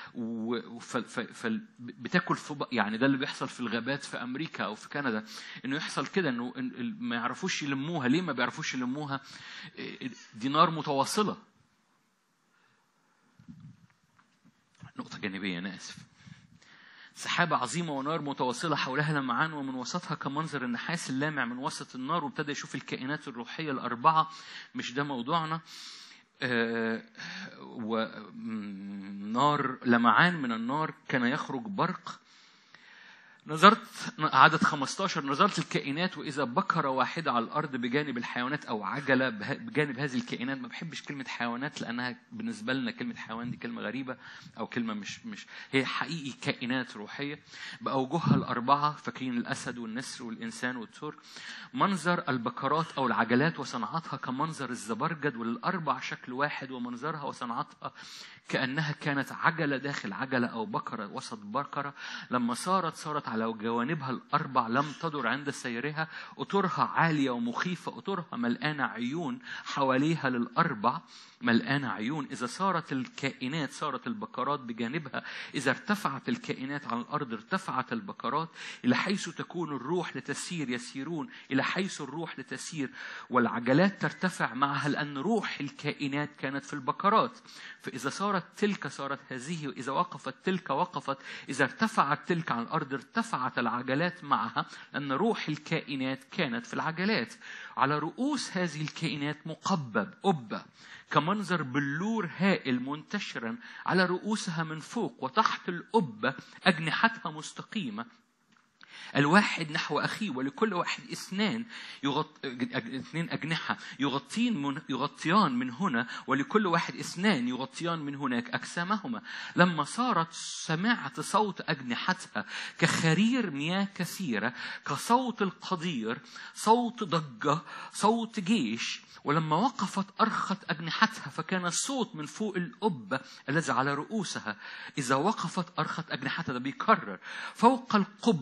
Speaker 1: بتاكل في يعني ده اللي بيحصل في الغابات في امريكا او في كندا انه يحصل كده انه ما يعرفوش يلموها ليه ما بيعرفوش يلموها دي نار متواصله نقطه جانبيه انا اسف سحابة عظيمة ونار متواصلة حولها لمعان ومن وسطها كمنظر النحاس اللامع من وسط النار وابتدى يشوف الكائنات الروحية الأربعة مش ده موضوعنا ونار لمعان من النار كان يخرج برق نظرت عدد 15 نظرت الكائنات واذا بكره واحده على الارض بجانب الحيوانات او عجله بجانب هذه الكائنات ما بحبش كلمه حيوانات لانها بالنسبه لنا كلمه حيوان دي كلمه غريبه او كلمه مش مش هي حقيقي كائنات روحيه باوجهها الاربعه فاكرين الاسد والنسر والانسان والثور منظر البكرات او العجلات وصنعتها كمنظر الزبرجد وللاربع شكل واحد ومنظرها وصنعتها كانها كانت عجله داخل عجله او بكره وسط بكره لما صارت صارت على جوانبها الأربع لم تدر عند سيرها أطرها عالية ومخيفة أطرها ملآنة عيون حواليها للأربع ملآنة عيون إذا صارت الكائنات صارت البكرات بجانبها إذا ارتفعت الكائنات على الأرض ارتفعت البكرات إلى حيث تكون الروح لتسير يسيرون إلى حيث الروح لتسير والعجلات ترتفع معها لأن روح الكائنات كانت في البكرات فإذا صارت تلك صارت هذه وإذا وقفت تلك وقفت إذا ارتفعت تلك على الأرض ارتفعت العجلات معها لأن روح الكائنات كانت في العجلات على رؤوس هذه الكائنات مقبب أبة كمنظر بلور هائل منتشرا على رؤوسها من فوق وتحت الأبة أجنحتها مستقيمة الواحد نحو أخيه ولكل واحد اثنان يغط... اثنين أجنحة يغطين من... يغطيان من هنا ولكل واحد اثنان يغطيان من هناك أجسامهما لما صارت سمعت صوت أجنحتها كخرير مياه كثيرة كصوت القدير صوت ضجة صوت جيش ولما وقفت أرخت أجنحتها فكان الصوت من فوق الأبة الذي على رؤوسها إذا وقفت أرخت أجنحتها ده بيكرر فوق القبة التي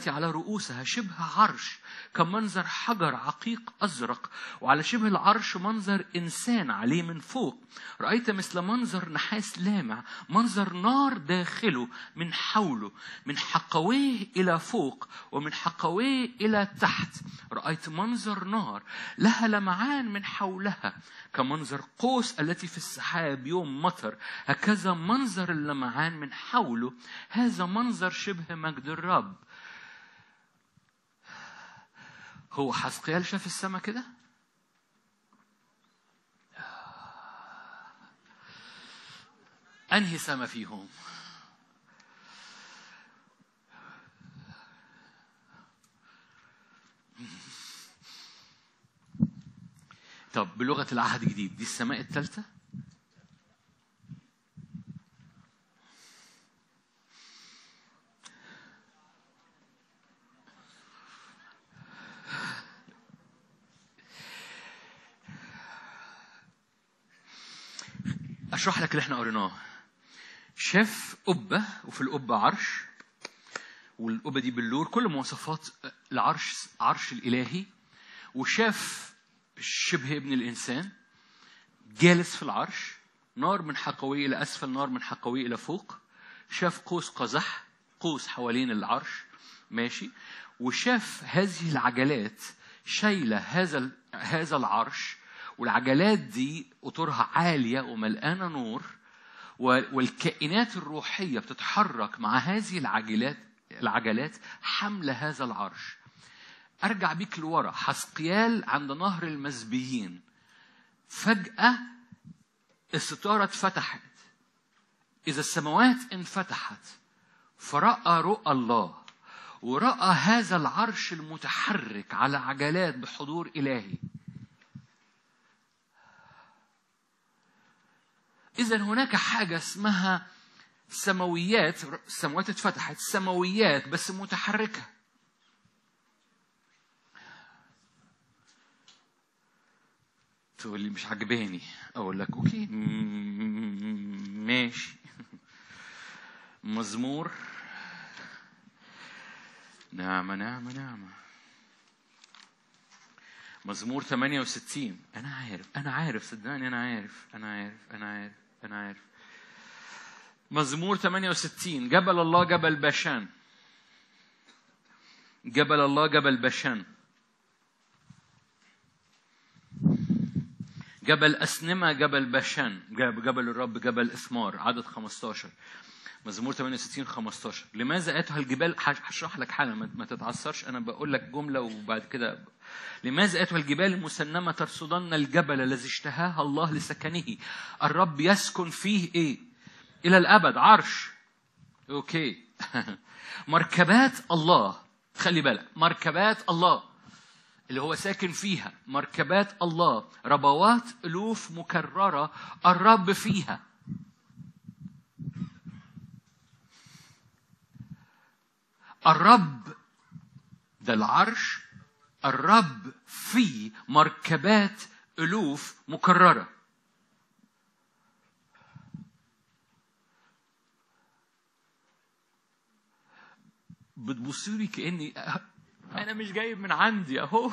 Speaker 1: التي على رؤوسها شبه عرش كمنظر حجر عقيق أزرق وعلى شبه العرش منظر إنسان عليه من فوق رأيت مثل منظر نحاس لامع منظر نار داخله من حوله من حقويه إلى فوق ومن حقويه إلى تحت رأيت منظر نار لها لمعان من حولها كمنظر قوس التي في السحاب يوم مطر هكذا منظر اللمعان من حوله هذا منظر شبه مجد الرب هو حسقيال شاف السماء كده انهي سما فيهم طب بلغة العهد الجديد دي السماء الثالثة اشرح لك اللي احنا قريناه شاف قبه وفي القبه عرش والقبه دي باللور كل مواصفات العرش عرش الالهي وشاف شبه ابن الانسان جالس في العرش نار من حقويه الى اسفل نار من حقويه الى فوق شاف قوس قزح قوس حوالين العرش ماشي وشاف هذه العجلات شايله هذا هذا العرش والعجلات دي قطورها عالية وملقانة نور والكائنات الروحية بتتحرك مع هذه العجلات العجلات حمل هذا العرش أرجع بيك لورا حسقيال عند نهر المزبيين فجأة الستارة اتفتحت إذا السماوات انفتحت فرأى رؤى الله ورأى هذا العرش المتحرك على عجلات بحضور إلهي إذا هناك حاجة اسمها سماويات السماوات اتفتحت سماويات بس متحركة تقول لي مش عجباني أقول لك أوكي ماشي مزمور نعمة نعمة نعمة مزمور 68 أنا عارف أنا عارف صدقني أنا عارف أنا عارف أنا عارف أنا عارف مزمور 68 جبل الله جبل باشان جبل الله جبل باشان جبل أسنمة جبل باشان جبل الرب جبل إثمار عدد 15 مزمور 68 15 لماذا أتها الجبال هشرح لك حالا ما تتعثرش أنا بقول لك جملة وبعد كده لماذا أتها الجبال المسنمة ترصدن الجبل الذي اشتهاها الله لسكنه الرب يسكن فيه إيه إلى الأبد عرش أوكي مركبات الله خلي بالك مركبات الله اللي هو ساكن فيها مركبات الله ربوات ألوف مكررة الرب فيها الرب ده العرش الرب في مركبات ألوف مكررة بتبصوا لي كأني أنا مش جايب من عندي أهو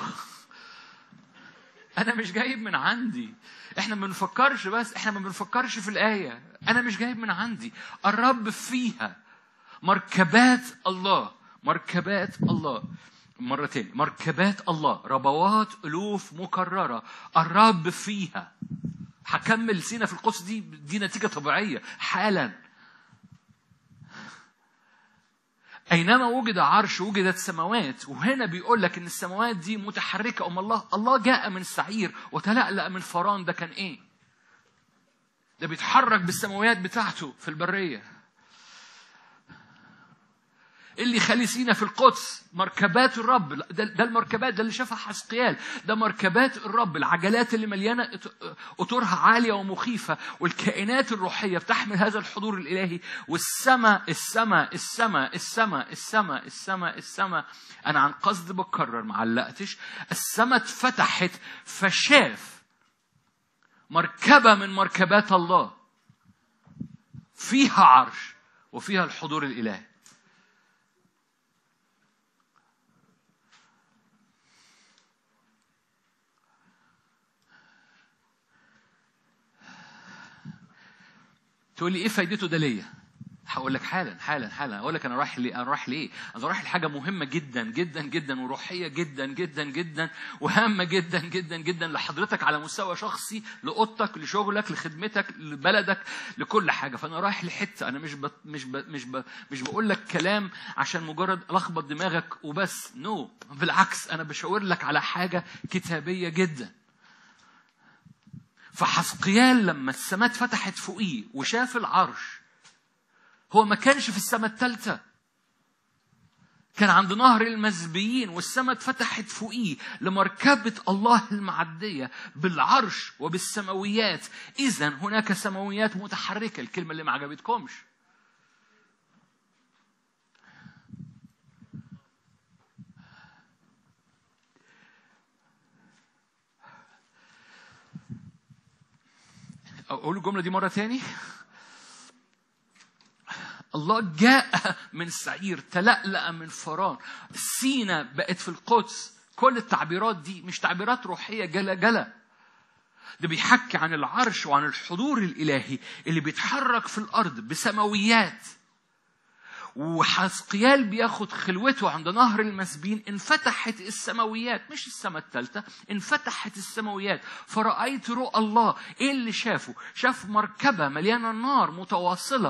Speaker 1: أنا مش جايب من عندي إحنا ما بنفكرش بس إحنا ما بنفكرش في الآية أنا مش جايب من عندي الرب فيها مركبات الله مركبات الله مرة تاني مركبات الله ربوات ألوف مكررة الرب فيها هكمل سينا في القدس دي دي نتيجة طبيعية حالا أينما وجد عرش وجدت سماوات وهنا بيقول لك إن السماوات دي متحركة أم الله الله جاء من سعير وتلألأ من فران ده كان إيه؟ ده بيتحرك بالسماوات بتاعته في البرية اللي يخلي سينا في القدس مركبات الرب ده, ده المركبات ده اللي شافها حسقيال ده مركبات الرب العجلات اللي مليانه قطورها عاليه ومخيفه والكائنات الروحيه بتحمل هذا الحضور الالهي والسماء السماء السماء السماء السماء السماء السماء انا عن قصد بكرر ما علقتش السماء اتفتحت فشاف مركبه من مركبات الله فيها عرش وفيها الحضور الالهي تقول لي ايه فايدته ده ليا هقول لك حالا حالا حالا اقول لك انا رايح ليه انا رايح ليه انا رايح لحاجه مهمه جدا جدا جدا وروحيه جدا جدا جدا وهامه جدا جدا جدا لحضرتك على مستوى شخصي لاوضتك لشغلك لخدمتك لبلدك لكل حاجه فانا رايح لحته انا مش ب... مش ب... مش ب... مش بقول لك كلام عشان مجرد الخبط دماغك وبس نو no. بالعكس انا بشاور لك على حاجه كتابيه جدا فحسقيال لما السماء اتفتحت فوقيه وشاف العرش هو ما كانش في السماء الثالثة كان عند نهر المزبيين والسماء اتفتحت فوقيه لمركبة الله المعدية بالعرش وبالسماويات إذا هناك سماويات متحركة الكلمة اللي ما عجبتكمش أقول الجملة دي مرة تاني الله جاء من سعير تلألأ من فران سينا بقت في القدس كل التعبيرات دي مش تعبيرات روحية جلا جلا ده بيحكي عن العرش وعن الحضور الإلهي اللي بيتحرك في الأرض بسماويات وحسقيال بياخد خلوته عند نهر المسبين انفتحت السماويات مش السماء الثالثة انفتحت السماويات فرأيت رؤى الله ايه اللي شافه شاف مركبة مليانة نار متواصلة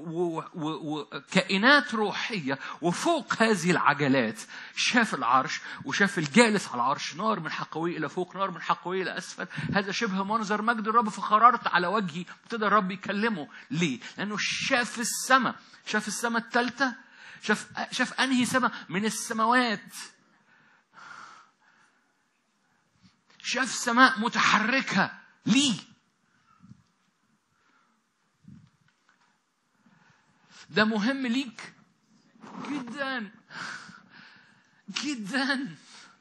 Speaker 1: وكائنات روحية وفوق هذه العجلات شاف العرش وشاف الجالس على العرش نار من حقوي إلى فوق نار من حقوي إلى أسفل هذا شبه منظر مجد الرب فخررت على وجهي ابتدى الرب يكلمه ليه لأنه شاف السماء شاف السماء الثالثة شاف شاف أنهي سماء من السماوات شاف سماء متحركة ليه ده مهم ليك جدا جدا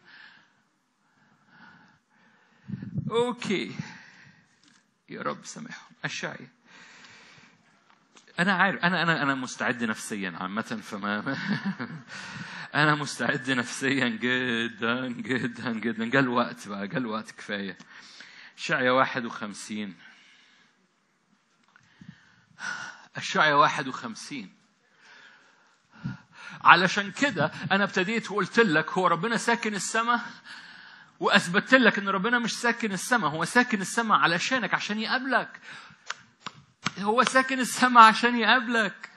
Speaker 1: اوكي يا رب سامحهم الشاي انا عارف انا انا انا مستعد نفسيا عامه فما انا مستعد نفسيا جدا جدا جدا جاء الوقت بقى جاء الوقت كفايه شعية 51 الشعية 51 علشان كده انا ابتديت وقلت لك هو ربنا ساكن السماء واثبتت لك ان ربنا مش ساكن السماء هو ساكن السماء علشانك عشان يقابلك هو ساكن السماء عشان يقابلك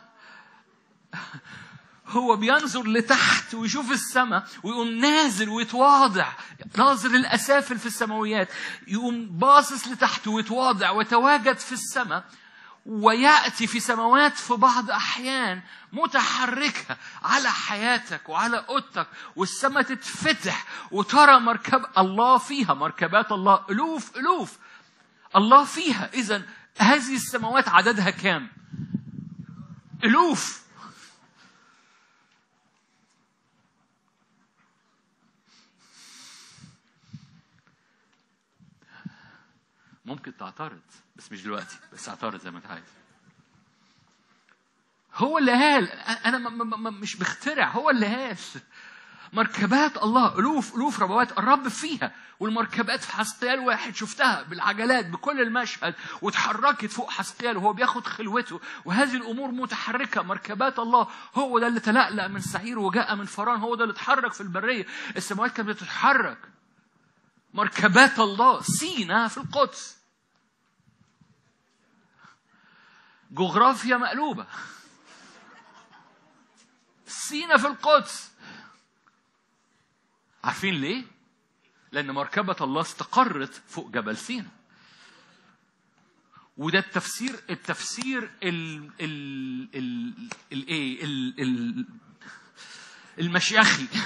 Speaker 1: هو بينظر لتحت ويشوف السماء ويقوم نازل ويتواضع ناظر الأسافل في السماويات يقوم باصص لتحت ويتواضع ويتواجد في السماء ويأتي في سماوات في بعض أحيان متحركة على حياتك وعلى أوضتك والسماء تتفتح وترى مركب الله فيها مركبات الله ألوف ألوف الله فيها إذا هذه السماوات عددها كام؟ ألوف ممكن تعترض بس مش دلوقتي بس اعترض زي ما انت عايز هو اللي قال انا م- م- مش بخترع هو اللي قال مركبات الله الوف الوف ربوات الرب فيها والمركبات في حسقيال واحد شفتها بالعجلات بكل المشهد واتحركت فوق حسقيال وهو بياخد خلوته وهذه الامور متحركه مركبات الله هو ده اللي تلألأ من سعير وجاء من فران هو ده اللي اتحرك في البريه السماوات كانت بتتحرك مركبات الله سينا في القدس جغرافيا مقلوبة سينا في القدس عارفين ليه؟ لأن مركبة الله استقرت فوق جبل سينا وده التفسير التفسير ال ال ال الايه ال ال المشيخي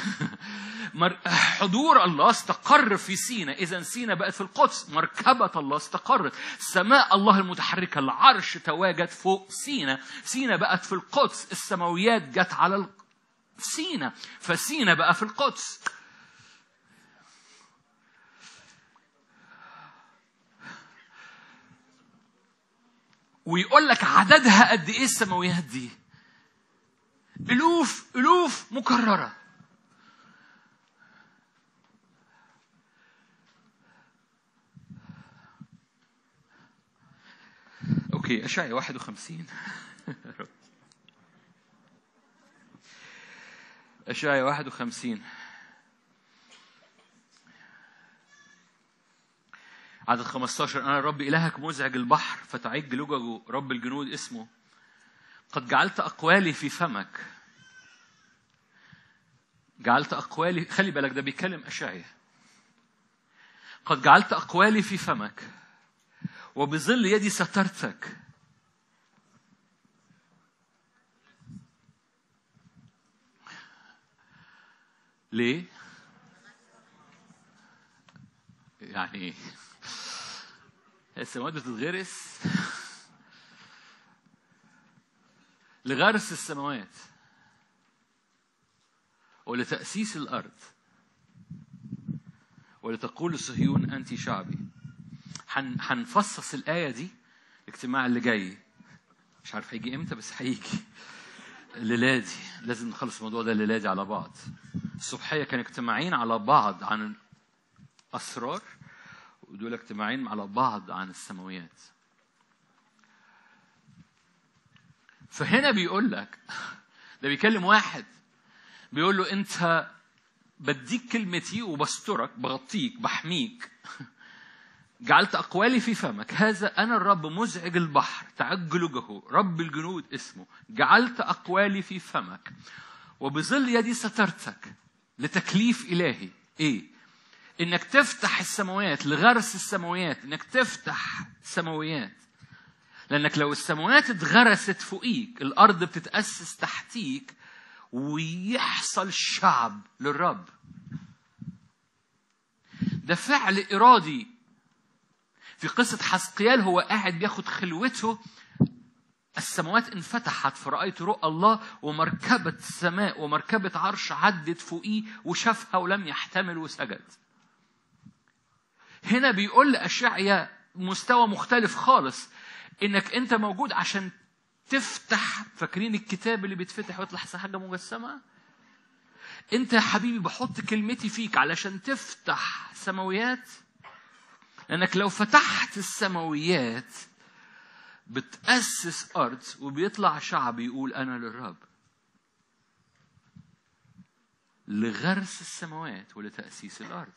Speaker 1: حضور الله استقر في سينا إذا سينا بقت في القدس مركبة الله استقرت سماء الله المتحركة العرش تواجد فوق سينا سينا بقت في القدس السماويات جت على سينا فسينا بقى في القدس ويقول لك عددها قد ايه السماويات دي الوف الوف مكرره اوكي اوكي اشعيا 51 اشعيا 51 عدد 15 انا رب الهك مزعج البحر فتعج لججه رب الجنود اسمه قد جعلت اقوالي في فمك جعلت اقوالي خلي بالك ده بيتكلم اشعيا قد جعلت اقوالي في فمك وبظل يدي سترتك ليه؟ يعني السماوات بتتغرس لغرس السماوات ولتأسيس الأرض ولتقول لصهيون أنت شعبي هنفصص الآية دي الاجتماع اللي جاي مش عارف هيجي امتى بس هيجي الليلة دي لازم نخلص الموضوع ده الليلة دي على بعض الصبحية كانوا اجتماعين على بعض عن أسرار ودول اجتماعين على بعض عن السماويات فهنا بيقول لك ده بيكلم واحد بيقول له انت بديك كلمتي وبسترك بغطيك بحميك جعلت أقوالي في فمك هذا أنا الرب مزعج البحر تعج لجهه رب الجنود اسمه جعلت أقوالي في فمك وبظل يدي سترتك لتكليف إلهي إيه إنك تفتح السماوات لغرس السماوات إنك تفتح سماويات لأنك لو السماوات اتغرست فوقيك الأرض بتتأسس تحتيك ويحصل شعب للرب ده فعل إرادي في قصة حسقيال هو قاعد بياخد خلوته السماوات انفتحت فرأيت رؤى الله ومركبة سماء ومركبة عرش عدت فوقيه وشافها ولم يحتمل وسجد هنا بيقول لأشعيا مستوى مختلف خالص انك انت موجود عشان تفتح فاكرين الكتاب اللي بيتفتح ويطلع حاجه مجسمه انت يا حبيبي بحط كلمتي فيك علشان تفتح سماويات لانك لو فتحت السماويات بتأسس أرض وبيطلع شعب يقول أنا للرب لغرس السماوات ولتأسيس الأرض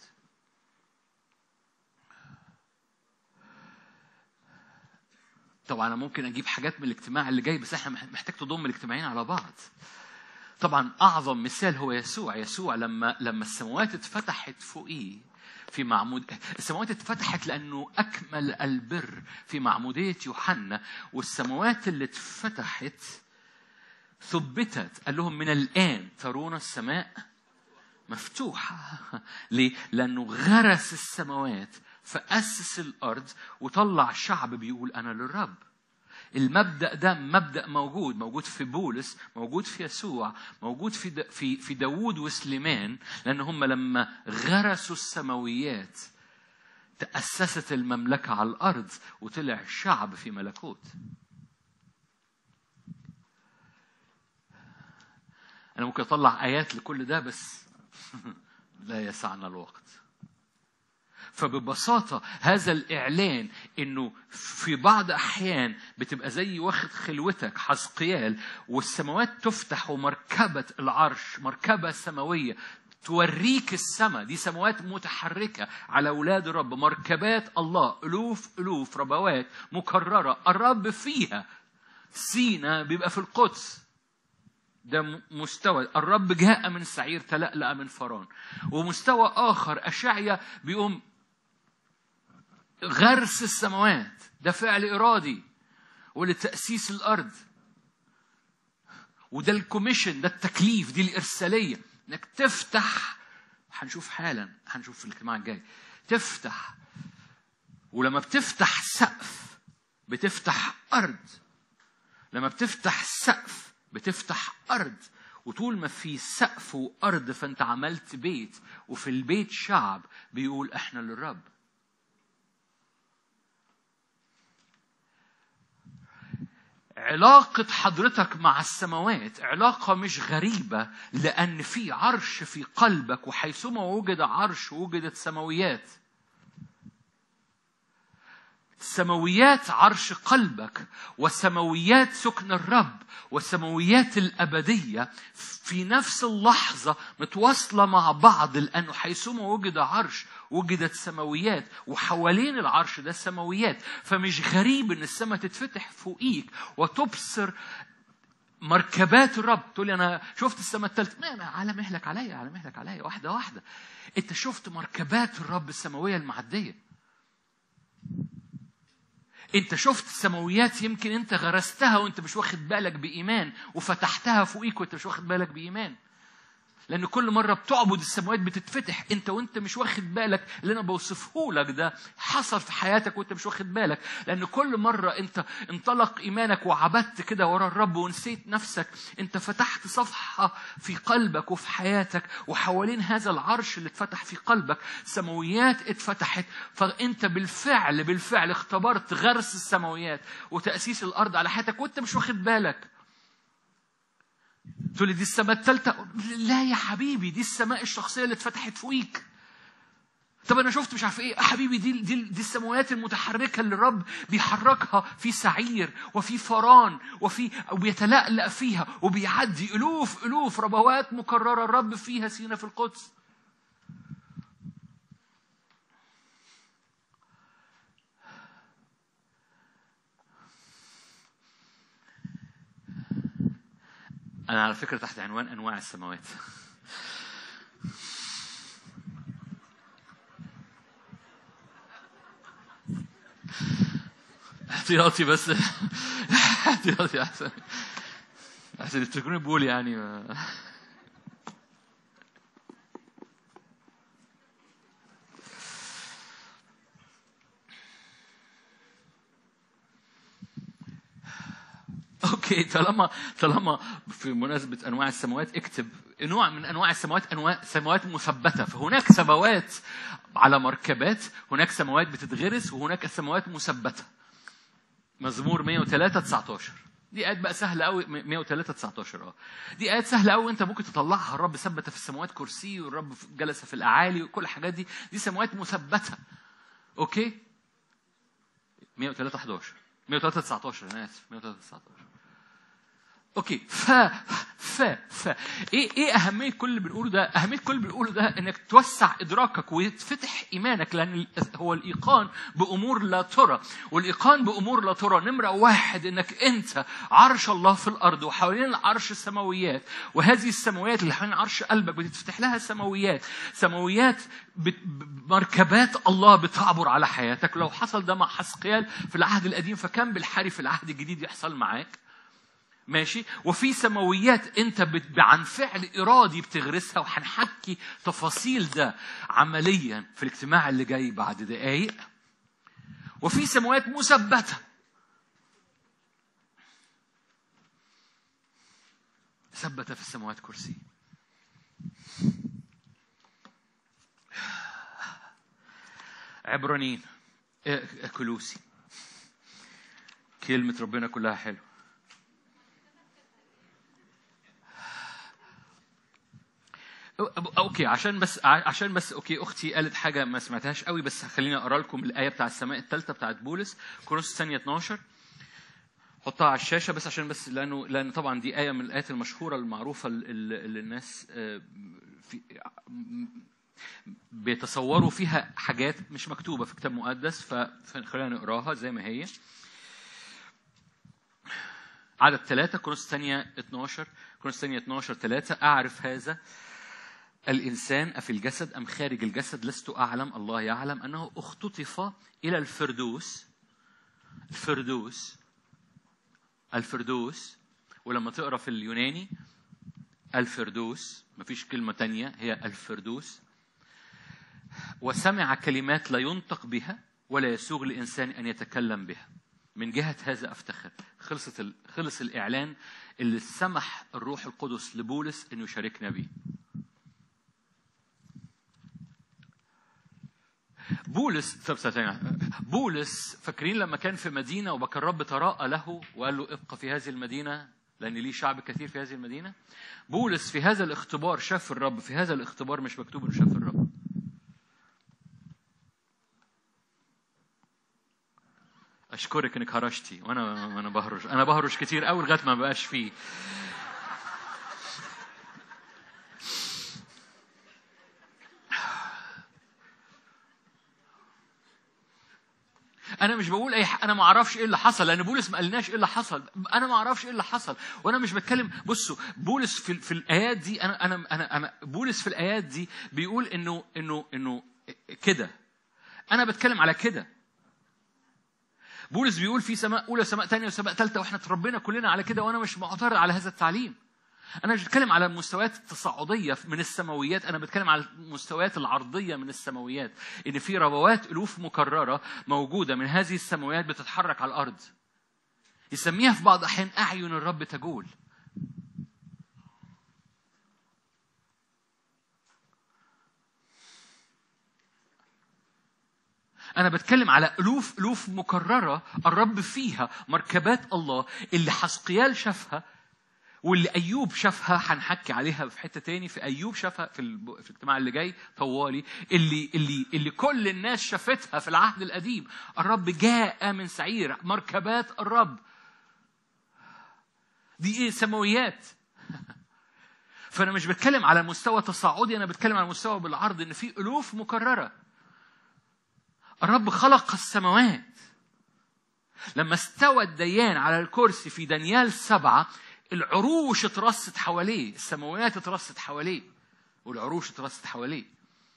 Speaker 1: طبعا انا ممكن اجيب حاجات من الاجتماع اللي جاي بس احنا محتاج تضم الاجتماعين على بعض طبعا اعظم مثال هو يسوع يسوع لما لما السماوات اتفتحت فوقيه في معمود السماوات اتفتحت لانه اكمل البر في معموديه يوحنا والسماوات اللي اتفتحت ثبتت قال لهم من الان ترون السماء مفتوحه ليه لانه غرس السماوات فأسس الأرض وطلع شعب بيقول أنا للرب المبدأ ده مبدأ موجود موجود في بولس موجود في يسوع موجود في في في داوود وسليمان لأن هم لما غرسوا السماويات تأسست المملكة على الأرض وطلع شعب في ملكوت أنا ممكن أطلع آيات لكل ده بس لا يسعنا الوقت فببساطة هذا الإعلان إنه في بعض أحيان بتبقى زي واخد خلوتك حزقيال والسماوات تفتح ومركبة العرش مركبة سماوية توريك السماء دي سماوات متحركة على أولاد الرب مركبات الله ألوف ألوف ربوات مكررة الرب فيها سينا بيبقى في القدس ده مستوى الرب جاء من سعير تلألأ من فران ومستوى آخر أشعيا بيقوم غرس السماوات ده فعل إرادي ولتأسيس الأرض وده الكوميشن ده التكليف دي الإرسالية إنك تفتح هنشوف حالا هنشوف في الاجتماع الجاي تفتح ولما بتفتح سقف بتفتح أرض لما بتفتح سقف بتفتح أرض وطول ما في سقف وأرض فأنت عملت بيت وفي البيت شعب بيقول إحنا للرب علاقة حضرتك مع السماوات علاقة مش غريبة لأن في عرش في قلبك وحيثما وجد عرش وجدت سماويات سماويات عرش قلبك وسماويات سكن الرب وسماويات الأبدية في نفس اللحظة متواصلة مع بعض لأنه حيثما وجد عرش وجدت سماويات وحوالين العرش ده سماويات فمش غريب ان السماء تتفتح فوقيك وتبصر مركبات الرب تقول لي انا شفت السماء الثالثه ما انا على مهلك عليا على مهلك عليا واحده واحده انت شفت مركبات الرب السماويه المعديه انت شفت سماويات يمكن انت غرستها وانت مش واخد بالك بايمان وفتحتها فوقيك وانت مش واخد بالك بايمان لأن كل مرة بتعبد السماوات بتتفتح أنت وأنت مش واخد بالك اللي أنا بوصفه لك ده حصل في حياتك وأنت مش واخد بالك لأن كل مرة أنت انطلق إيمانك وعبدت كده ورا الرب ونسيت نفسك أنت فتحت صفحة في قلبك وفي حياتك وحوالين هذا العرش اللي اتفتح في قلبك سماويات اتفتحت فأنت بالفعل بالفعل اختبرت غرس السماويات وتأسيس الأرض على حياتك وأنت مش واخد بالك تقول لي دي السماء الثالثة لا يا حبيبي دي السماء الشخصية اللي اتفتحت فوقيك طب انا شفت مش عارف ايه حبيبي دي دي دي السماوات المتحركه اللي الرب بيحركها في سعير وفي فران وفي وبيتلألأ فيها وبيعدي الوف الوف ربوات مكرره الرب فيها سينا في القدس أنا على فكرة تحت عنوان أنواع السماوات احتياطي بس احتياطي أحسن أحسن يفتكروني بقول يعني ما. اوكي طالما طالما في مناسبه انواع السماوات اكتب نوع من انواع السماوات انواع سماوات مثبته فهناك سماوات على مركبات هناك سماوات بتتغرس وهناك سماوات مثبته مزمور 103 19 دي آيات بقى سهلة قوي 103 19 اه دي آيات سهلة قوي أنت ممكن تطلعها الرب ثبت في السماوات كرسي والرب جلس في الأعالي وكل الحاجات دي دي سماوات مثبتة أوكي 103 11 103 19 أنا آسف 103 19 اوكي ف ف ف ايه ايه اهميه كل اللي بنقوله ده اهميه كل اللي بنقوله ده انك توسع ادراكك ويتفتح ايمانك لان هو الايقان بامور لا ترى والايقان بامور لا ترى نمره واحد انك انت عرش الله في الارض وحوالين العرش السماويات وهذه السماويات اللي حوالين عرش قلبك بتتفتح لها سماويات سماويات بت... مركبات الله بتعبر على حياتك لو حصل ده مع حسقيال في العهد القديم فكان بالحري في العهد الجديد يحصل معاك ماشي وفي سماويات انت بت... عن فعل ارادي بتغرسها وهنحكي تفاصيل ده عمليا في الاجتماع اللي جاي بعد دقايق وفي سماوات مثبته ثبت في السماوات كرسي عبرانيين كلوسي كلمة ربنا كلها حلوه اوكي عشان بس عشان بس اوكي اختي قالت حاجه ما سمعتهاش قوي بس خليني اقرا لكم الايه بتاع السماء الثالثه بتاعت بولس كورنثوس الثانيه 12 حطها على الشاشه بس عشان بس لانه لان طبعا دي ايه من الايات المشهوره المعروفه اللي الناس في بيتصوروا فيها حاجات مش مكتوبه في كتاب مقدس فخلينا نقراها زي ما هي عدد ثلاثة كورنثوس الثانية 12 كورنثوس الثانية 12 ثلاثة أعرف هذا الإنسان أفي الجسد أم خارج الجسد لست أعلم الله يعلم أنه اختطف إلى الفردوس الفردوس الفردوس ولما تقرا في اليوناني الفردوس مفيش كلمة تانية هي الفردوس وسمع كلمات لا ينطق بها ولا يسوغ لإنسان أن يتكلم بها من جهة هذا أفتخر خلصت ال... خلص الإعلان اللي سمح الروح القدس لبولس إنه يشاركنا بيه بولس طب بولس فاكرين لما كان في مدينة وبكى الرب تراءى له وقال له ابقى في هذه المدينة لأن ليه شعب كثير في هذه المدينة بولس في هذا الاختبار شاف الرب في هذا الاختبار مش مكتوب إنه شاف الرب اشكرك انك هرشتي وانا وانا بهرش انا بهرش كتير قوي لغايه ما بقاش فيه انا مش بقول اي ح... انا ما اعرفش ايه اللي حصل لان بولس ما قالناش ايه اللي حصل انا ما اعرفش ايه اللي حصل وانا مش بتكلم بصوا بولس في, في الايات دي انا انا انا انا بولس في الايات دي بيقول انه انه انه كده انا بتكلم على كده بولس بيقول في سماء اولى وسماء ثانيه وسماء ثالثه واحنا اتربينا كلنا على كده وانا مش معترض على هذا التعليم انا مش بتكلم على المستويات التصاعديه من السماويات انا بتكلم على المستويات العرضيه من السماويات ان في ربوات الوف مكرره موجوده من هذه السماويات بتتحرك على الارض يسميها في بعض الاحيان اعين الرب تجول أنا بتكلم على ألوف ألوف مكررة الرب فيها مركبات الله اللي حسقيال شافها واللي ايوب شافها هنحكي عليها في حته تاني في ايوب شافها في, الب... في الاجتماع اللي جاي طوالي اللي اللي اللي كل الناس شافتها في العهد القديم الرب جاء من سعير مركبات الرب دي ايه سماويات فانا مش بتكلم على مستوى تصاعدي انا بتكلم على مستوى بالعرض ان في الوف مكرره الرب خلق السماوات لما استوى الديان على الكرسي في دانيال سبعة العروش اترصت حواليه السماوات اترصت حواليه والعروش اترصت حواليه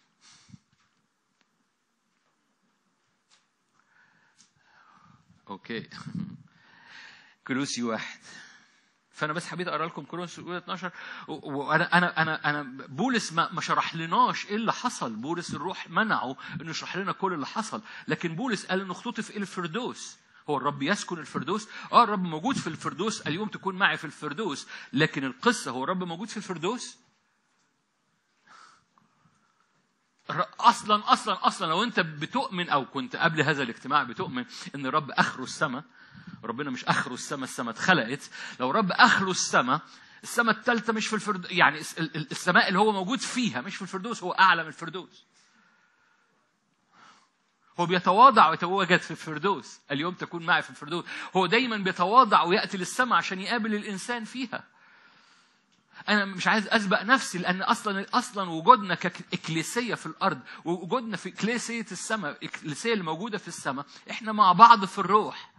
Speaker 1: اوكي كلوسي واحد فانا بس حبيت اقرا لكم كورنثوس الاولى 12 وانا انا انا انا بولس ما ما شرح لناش ايه اللي حصل بولس الروح منعه انه يشرح لنا كل اللي حصل لكن بولس قال انه اختطف الى الفردوس هو الرب يسكن الفردوس اه الرب موجود في الفردوس اليوم تكون معي في الفردوس لكن القصه هو الرب موجود في الفردوس اصلا اصلا اصلا لو انت بتؤمن او كنت قبل هذا الاجتماع بتؤمن ان الرب اخره السماء ربنا مش اخره السماء السماء اتخلقت لو رب اخره السماء السماء الثالثه مش في الفردوس يعني السماء اللي هو موجود فيها مش في الفردوس هو اعلى من الفردوس هو بيتواضع ويتواجد في الفردوس اليوم تكون معي في الفردوس هو دايما بيتواضع وياتي للسماء عشان يقابل الانسان فيها انا مش عايز اسبق نفسي لان اصلا اصلا وجودنا كاكليسيه في الارض وجودنا في اكليسيه السماء الاكليسيه اللي موجوده في السماء احنا مع بعض في الروح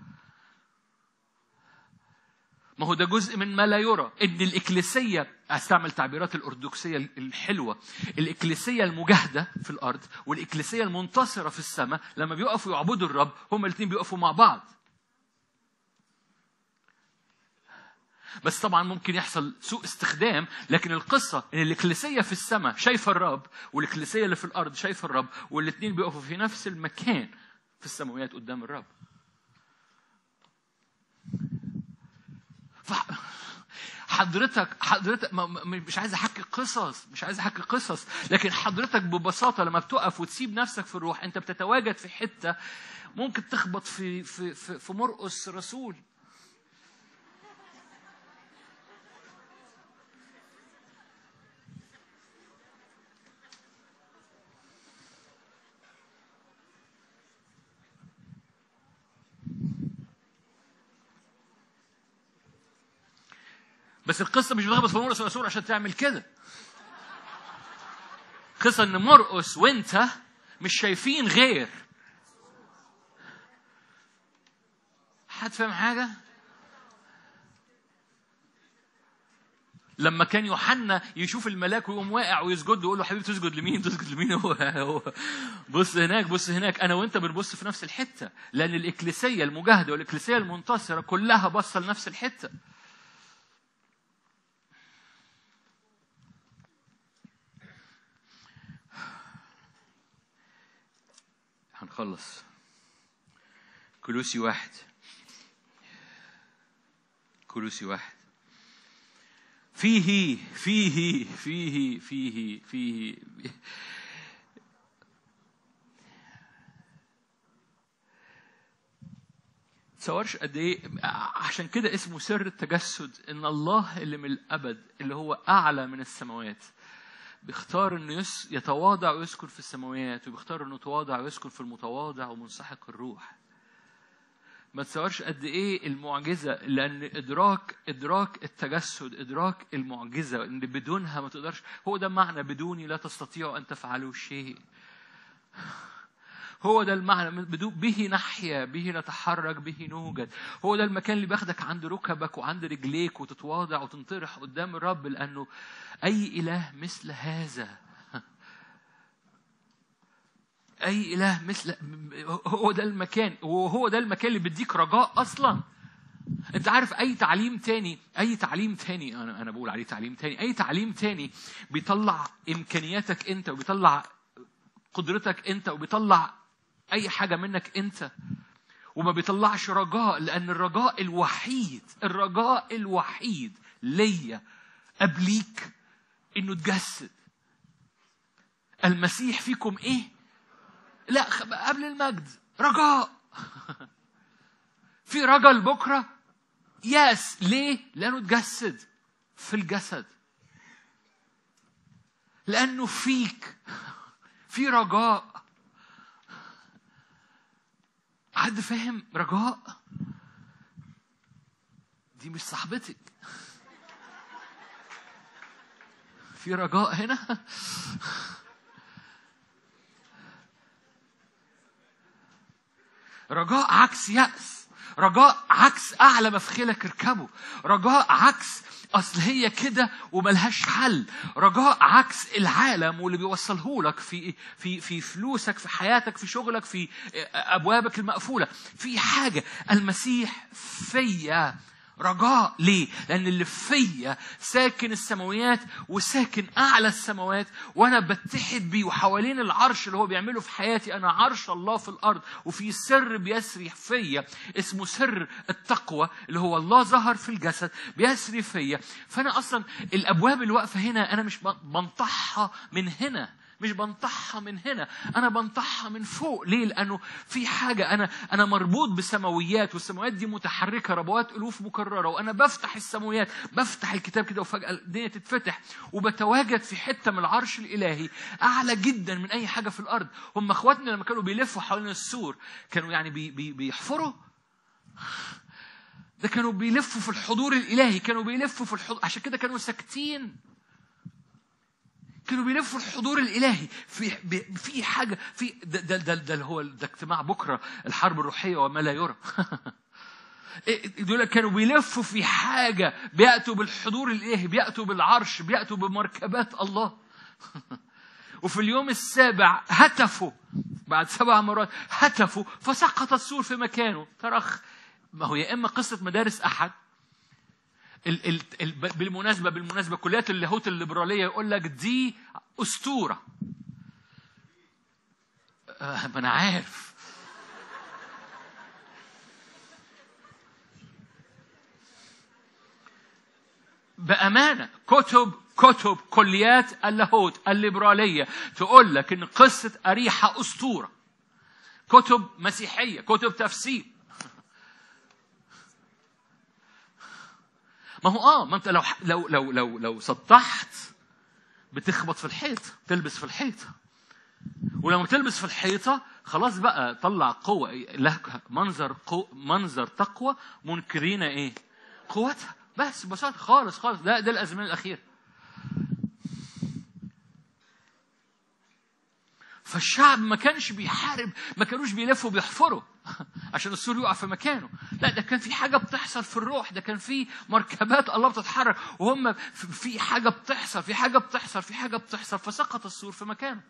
Speaker 1: ما هو ده جزء من ما لا يرى ان الاكليسيه استعمل تعبيرات الارثوذكسيه الحلوه الاكليسيه المجاهده في الارض والاكليسيه المنتصره في السماء لما بيقفوا يعبدوا الرب هما الاثنين بيقفوا مع بعض بس طبعا ممكن يحصل سوء استخدام لكن القصة ان الإكليسية في السماء شايفة الرب والإكليسية اللي في الأرض شايفة الرب والاثنين بيقفوا في نفس المكان في السماويات قدام الرب ف... حضرتك حضرتك مش عايز احكي قصص مش عايز احكي قصص لكن حضرتك ببساطه لما بتقف وتسيب نفسك في الروح انت بتتواجد في حته ممكن تخبط في في في, في مرقس رسول بس القصه مش بتخبط في مرقس ورسول عشان تعمل كده قصه ان مرقس وانت مش شايفين غير حد فاهم حاجه لما كان يوحنا يشوف الملاك ويقوم واقع ويسجد له يقول له حبيبي تسجد لمين؟ تسجد لمين هو, هو بص هناك بص هناك انا وانت بنبص في نفس الحته لان الاكليسيه المجاهده والاكليسيه المنتصره كلها باصه لنفس الحته. هنخلص كلوسي واحد كلوسي واحد فيه فيه فيه فيه فيه تصورش قد ايه عشان كده اسمه سر التجسد ان الله اللي من الابد اللي هو اعلى من السماوات بيختار انه يتواضع ويسكن في السماوات وبيختار انه يتواضع ويسكن في المتواضع ومنسحق الروح ما تصورش قد ايه المعجزه لان ادراك ادراك التجسد ادراك المعجزه ان بدونها ما تقدرش هو ده معنى بدوني لا تستطيعوا ان تفعلوا شيء هو ده المعنى بدو- به نحيا به نتحرك به نوجد هو ده المكان اللي بياخدك عند ركبك وعند رجليك وتتواضع وتنطرح قدام الرب لانه اي اله مثل هذا اي اله مثل هو ده المكان وهو ده المكان اللي بيديك رجاء اصلا انت عارف اي تعليم تاني اي تعليم تاني انا انا بقول عليه تعليم تاني اي تعليم تاني بيطلع امكانياتك انت وبيطلع قدرتك انت وبيطلع اي حاجه منك انت وما بيطلعش رجاء لان الرجاء الوحيد الرجاء الوحيد ليا قبليك انه تجسد المسيح فيكم ايه لا خ- قبل المجد رجاء في رجاء لبكره ياس ليه لانه تجسد في الجسد لانه فيك في رجاء حد فاهم رجاء دي مش صاحبتك في رجاء هنا رجاء عكس يأس رجاء عكس أعلى مفخلك اركبه رجاء عكس أصل هي كده وملهاش حل رجاء عكس العالم واللي بيوصله لك في في في فلوسك في حياتك في شغلك في أبوابك المقفولة في حاجة المسيح فيا رجاء ليه؟ لأن اللي فيا ساكن السماويات وساكن أعلى السماوات وأنا بتحد بيه وحوالين العرش اللي هو بيعمله في حياتي أنا عرش الله في الأرض وفي سر بيسري فيا اسمه سر التقوى اللي هو الله ظهر في الجسد بيسري فيا فأنا أصلا الأبواب اللي واقفة هنا أنا مش بنطحها من هنا مش بنطحها من هنا انا بنطحها من فوق ليه لانه في حاجه انا انا مربوط بسماويات والسماويات دي متحركه ربوات الوف مكرره وانا بفتح السماويات بفتح الكتاب كده وفجاه الدنيا تتفتح وبتواجد في حته من العرش الالهي اعلى جدا من اي حاجه في الارض هم اخواتنا لما كانوا بيلفوا حوالين السور كانوا يعني بي بي بيحفروا ده كانوا بيلفوا في الحضور الالهي كانوا بيلفوا في الحضور عشان كده كانوا ساكتين كانوا بيلفوا الحضور الالهي في في حاجه في ده ده ده, ده هو ده اجتماع بكره الحرب الروحيه وما لا يرى دول كانوا بيلفوا في حاجه بياتوا بالحضور الالهي بياتوا بالعرش بياتوا بمركبات الله وفي اليوم السابع هتفوا بعد سبع مرات هتفوا فسقط السور في مكانه ترخ ما هو يا اما قصه مدارس احد ال ال ال بالمناسبة بالمناسبة كليات اللاهوت الليبرالية يقول لك دي أسطورة. آه ما أنا عارف. بأمانة كتب كتب كليات اللاهوت الليبرالية تقول لك إن قصة أريحة أسطورة. كتب مسيحية، كتب تفسير. ما هو اه ما انت لو لو لو لو لو سطحت بتخبط في الحيط تلبس في الحيطه ولما تلبس في الحيطه خلاص بقى طلع قوه لك منظر قو منظر تقوى منكرين ايه؟ قوتها بس ببساطه خالص خالص ده ده الازمنه الاخيره فالشعب ما كانش بيحارب ما كانوش بيلفوا بيحفروا عشان السور يقع في مكانه لا ده كان في حاجة بتحصل في الروح ده كان في مركبات الله بتتحرك وهم في حاجة بتحصل في حاجة بتحصل في حاجة بتحصل فسقط السور في مكانه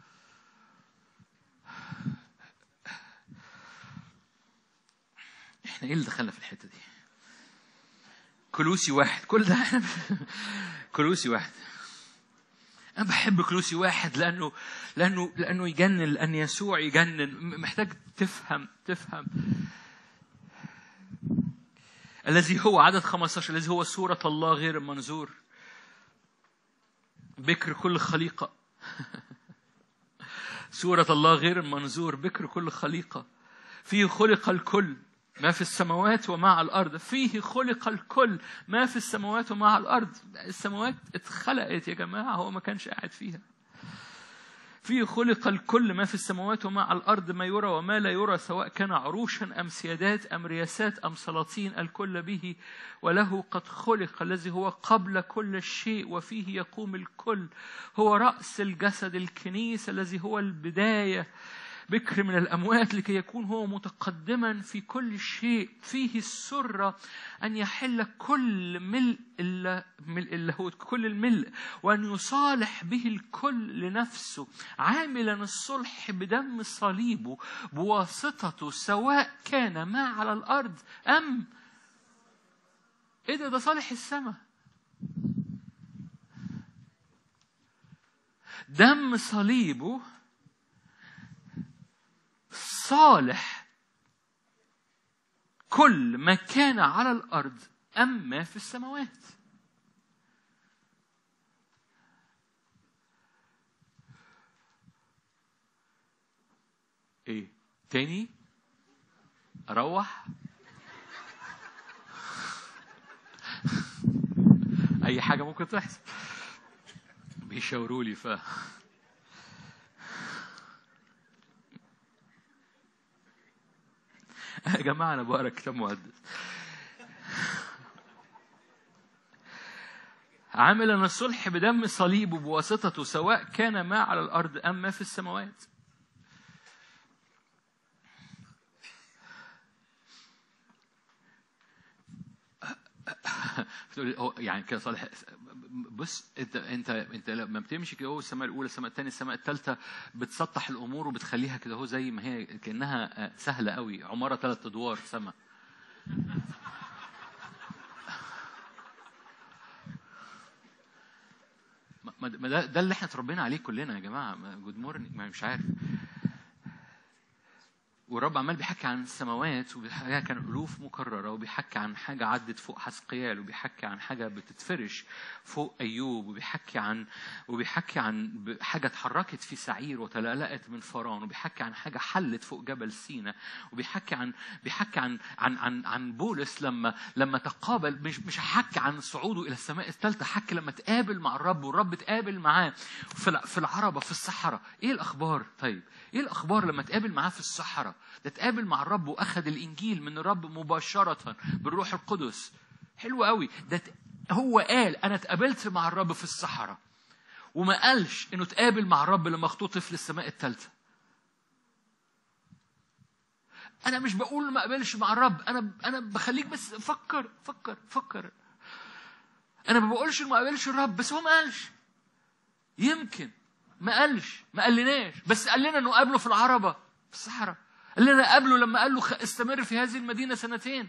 Speaker 1: احنا ايه اللي دخلنا في الحتة دي كلوسي واحد كل ده احنا كلوسي واحد أنا بحب كلوسي واحد لأنه لأنه لأنه يجنن لأن يسوع يجنن محتاج تفهم تفهم الذي هو عدد 15 الذي هو صورة الله غير المنظور بكر كل خليقة صورة الله غير المنظور بكر كل خليقة فيه خلق الكل ما في السماوات وما على الأرض فيه خلق الكل ما في السماوات وما على الأرض السماوات اتخلقت يا جماعة هو ما كانش قاعد فيها
Speaker 2: فيه خلق الكل ما في السماوات وما على الأرض ما يرى وما لا يرى سواء كان عروشا أم سيادات أم رياسات أم سلاطين الكل به وله قد خلق الذي هو قبل كل شيء وفيه يقوم الكل هو رأس الجسد الكنيسة الذي هو البداية بكر من الأموات لكي يكون هو متقدما في كل شيء فيه السرة أن يحل كل ملء ملء اللاهوت كل الملء وأن يصالح به الكل لنفسه عاملا الصلح بدم صليبه بواسطته سواء كان ما على الأرض أم إيه ده ده صالح السماء دم صليبه صالح كل ما كان على الأرض أم ما في السماوات ايه تاني اروح اي حاجه ممكن تحصل بيشاوروا لي ف يا جماعة أنا بقرا كتاب مقدس عاملا الصلح بدم صليبه بواسطته سواء كان ما على الأرض أم ما في السماوات يعني كده صالح بص انت انت انت لما بتمشي كده هو السماء الاولى السماء الثانيه السماء الثالثه بتسطح الامور وبتخليها كده هو زي ما هي كانها سهله قوي عماره ثلاث ادوار سماء ما ده, ده اللي احنا اتربينا عليه كلنا يا جماعه جود مورنينج مش عارف والرب عمال بيحكي عن السماوات وبيحكي كان ألوف مكررة وبيحكي عن حاجة عدت فوق حسقيال وبيحكي عن حاجة بتتفرش فوق أيوب وبيحكي عن وبيحكي عن حاجة اتحركت في سعير وتلألأت من فران وبيحكي عن حاجة حلت فوق جبل سينا وبيحكي عن بيحكي عن عن عن عن بولس لما لما تقابل مش مش هحكي عن صعوده إلى السماء الثالثة حكي لما تقابل مع الرب والرب تقابل معاه في في العربة في الصحراء إيه الأخبار طيب إيه الأخبار لما تقابل معاه في الصحراء ده اتقابل مع الرب واخذ الانجيل من الرب مباشره بالروح القدس حلو قوي ده هو قال انا اتقابلت مع الرب في الصحراء وما قالش انه اتقابل مع الرب لما اختطف للسماء الثالثه انا مش بقول ما قابلش مع الرب انا انا بخليك بس فكر فكر فكر انا ما بقولش ما قابلش الرب بس هو ما قالش يمكن ما قالش ما قالناش بس قال لنا انه قابله في العربه في الصحراء قال لنا قابله لما قال له استمر في هذه المدينة سنتين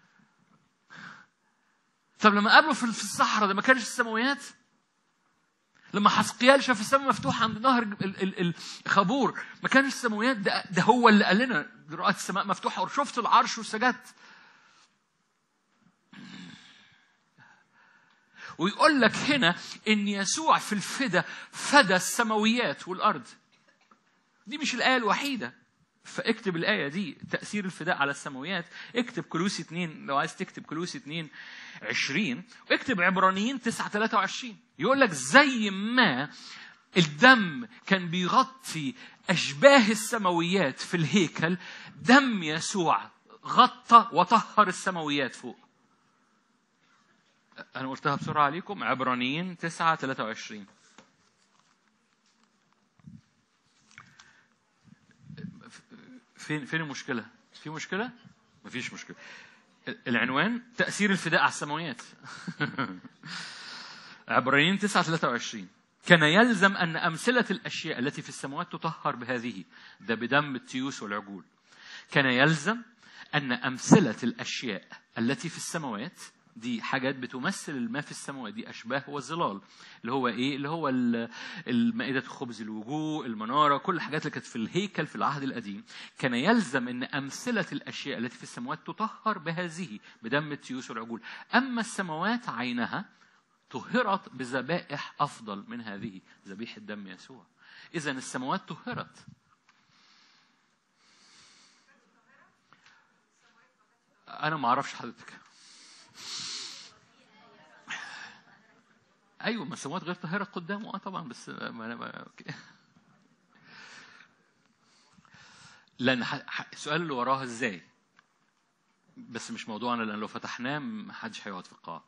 Speaker 2: طب لما قابله في الصحراء ده ما كانش السماويات لما حسقيال شاف السماء مفتوحة عند نهر الخابور ما كانش السماويات ده, ده هو اللي قال لنا رأيت السماء مفتوحة وشفت العرش وسجدت ويقول لك هنا ان يسوع في الفدا فدى السماويات والارض دي مش الايه الوحيده فاكتب الآية دي تأثير الفداء على السماويات اكتب كلوسي 2 لو عايز تكتب كلوسي 2 20 واكتب عبرانيين 9 23 يقول لك زي ما الدم كان بيغطي أشباه السماويات في الهيكل دم يسوع غطى وطهر السماويات فوق أنا قلتها بسرعة عليكم عبرانيين 9 23 فين فين المشكلة؟ في مشكلة؟ مفيش مشكلة. العنوان تأثير الفداء على السماويات. عبرانيين 9 23 كان يلزم أن أمثلة الأشياء التي في السماوات تطهر بهذه ده بدم التيوس والعجول كان يلزم أن أمثلة الأشياء التي في السماوات دي حاجات بتمثل ما في السماوات دي اشباه وظلال اللي هو ايه اللي هو المائده خبز الوجوه المناره كل الحاجات اللي كانت في الهيكل في العهد القديم كان يلزم ان امثله الاشياء التي في السماوات تطهر بهذه بدم التيوس والعجول اما السماوات عينها طهرت بذبائح افضل من هذه ذبيحه دم يسوع اذا السماوات طهرت انا ما اعرفش حضرتك ايوه ما السماوات غير طاهره قدامه اه طبعا بس ما أنا ما... أوكي. لان ح- ح- السؤال اللي وراها ازاي بس مش موضوعنا لان لو فتحناه محدش هيقعد في القاعه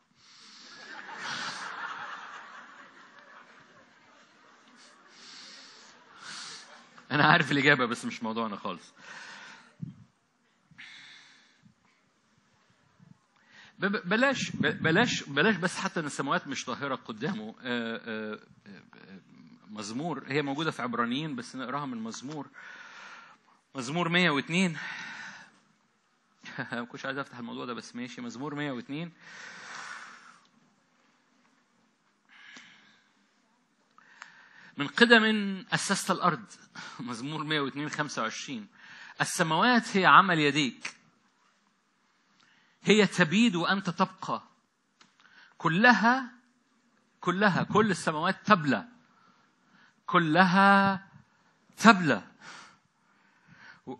Speaker 2: انا عارف الاجابه بس مش موضوعنا خالص ب- ب- بلاش ب- بلاش بلاش بس حتى ان السماوات مش طاهره قدامه آه، آه، آه، مزمور هي موجوده في عبرانيين بس نقراها من مزمور مزمور 102 ما كنتش عايز افتح الموضوع ده بس ماشي مزمور 102 من قدم أسست الأرض مزمور 102 25 السماوات هي عمل يديك هي تبيد وأنت تبقى كلها كلها كل السماوات تبلى كلها تبلى و-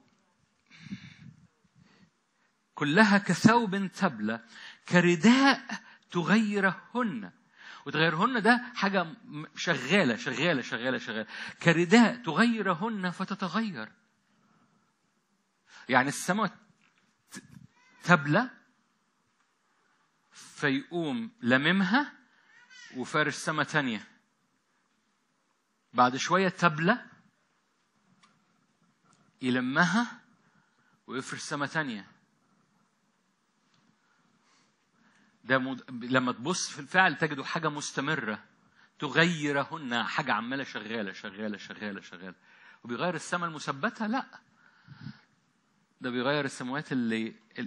Speaker 2: كلها كثوب تبلى كرداء تغيرهن وتغيرهن ده حاجة م- شغالة شغالة شغالة شغالة كرداء تغيرهن فتتغير يعني السماء ت- تبلى فيقوم لممها وفارش سما تانية بعد شوية تبلى يلمها ويفرش سما تانية ده مد... لما تبص في الفعل تجده حاجة مستمرة تغيرهن حاجة عمالة شغالة شغالة شغالة شغالة وبيغير السماء المثبتة لا ده بيغير السماوات اللي ال...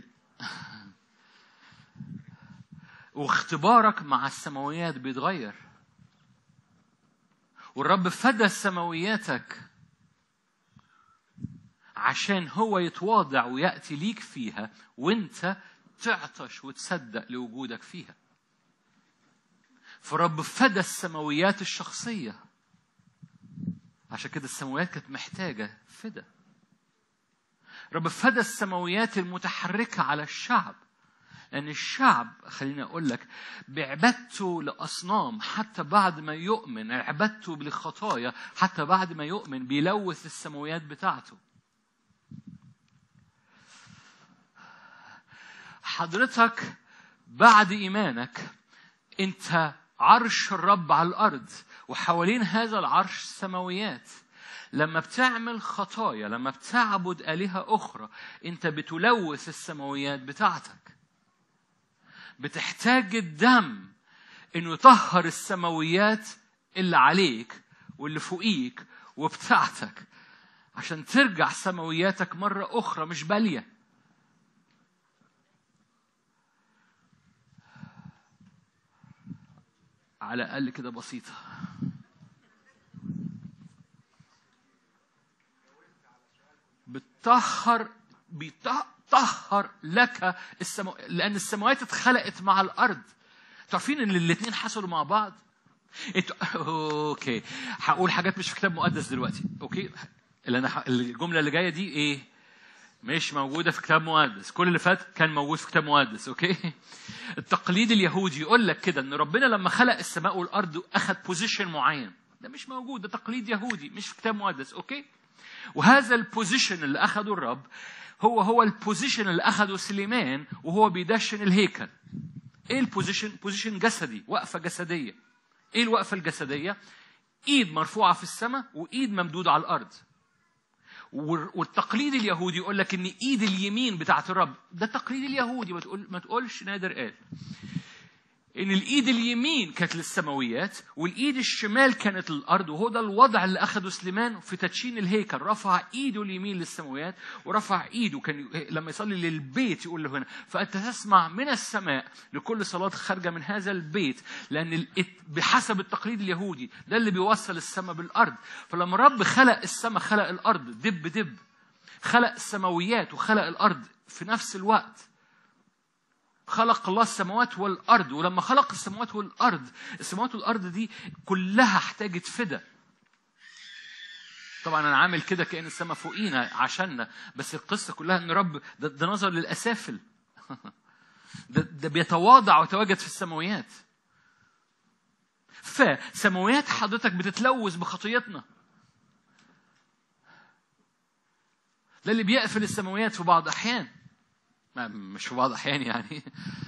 Speaker 2: واختبارك مع السماويات بيتغير والرب فدى سماوياتك عشان هو يتواضع ويأتي ليك فيها وانت تعطش وتصدق لوجودك فيها فرب فدى السماويات الشخصية عشان كده السماويات كانت محتاجة فدى رب فدى السماويات المتحركة على الشعب لأن الشعب خليني أقول لك بعبادته لأصنام حتى بعد ما يؤمن عبادته للخطايا حتى بعد ما يؤمن بيلوث السماويات بتاعته حضرتك بعد إيمانك أنت عرش الرب على الأرض وحوالين هذا العرش سماويات لما بتعمل خطايا لما بتعبد آلهة أخرى أنت بتلوث السماويات بتاعتك بتحتاج الدم انه يطهر السماويات اللي عليك واللي فوقيك وبتاعتك عشان ترجع سماوياتك مرة أخرى مش بالية على الأقل كده بسيطة بتطهر بيطهر لك السماء لأن السماوات اتخلقت مع الأرض تعرفين إن الاتنين حصلوا مع بعض انتوا اوكي هقول حاجات مش في كتاب مقدس دلوقتي اوكي اللي انا ح... الجمله اللي جايه دي ايه مش موجوده في كتاب مقدس كل اللي فات كان موجود في كتاب مقدس اوكي التقليد اليهودي يقول لك كده ان ربنا لما خلق السماء والارض اخذ بوزيشن معين ده مش موجود ده تقليد يهودي مش في كتاب مقدس اوكي وهذا البوزيشن اللي اخذه الرب هو هو البوزيشن اللي اخذه سليمان وهو بيدشن الهيكل ايه البوزيشن بوزيشن جسدي وقفه جسديه ايه الوقفه الجسديه ايد مرفوعه في السماء وايد ممدوده على الارض والتقليد اليهودي يقول لك ان ايد اليمين بتاعت الرب ده التقليد اليهودي ما تقول ما تقولش نادر قال ان الايد اليمين كانت للسماويات والايد الشمال كانت للارض وهو ده الوضع اللي اخده سليمان في تدشين الهيكل رفع ايده اليمين للسماويات ورفع ايده كان لما يصلي للبيت يقول له هنا فانت تسمع من السماء لكل صلاه خارجه من هذا البيت لان بحسب التقليد اليهودي ده اللي بيوصل السماء بالارض فلما الرب خلق السماء خلق الارض دب دب خلق السماويات وخلق الارض في نفس الوقت خلق الله السماوات والارض ولما خلق السماوات والارض السماوات والارض دي كلها احتاجت فدا طبعا انا عامل كده كان السماء فوقينا عشاننا بس القصه كلها ان رب ده, ده نظر للاسافل ده, ده بيتواضع ويتواجد في السماويات فسماويات حضرتك بتتلوث بخطيتنا ده اللي بيقفل السماويات في بعض الأحيان ما- مش في بعض الأحيان يعني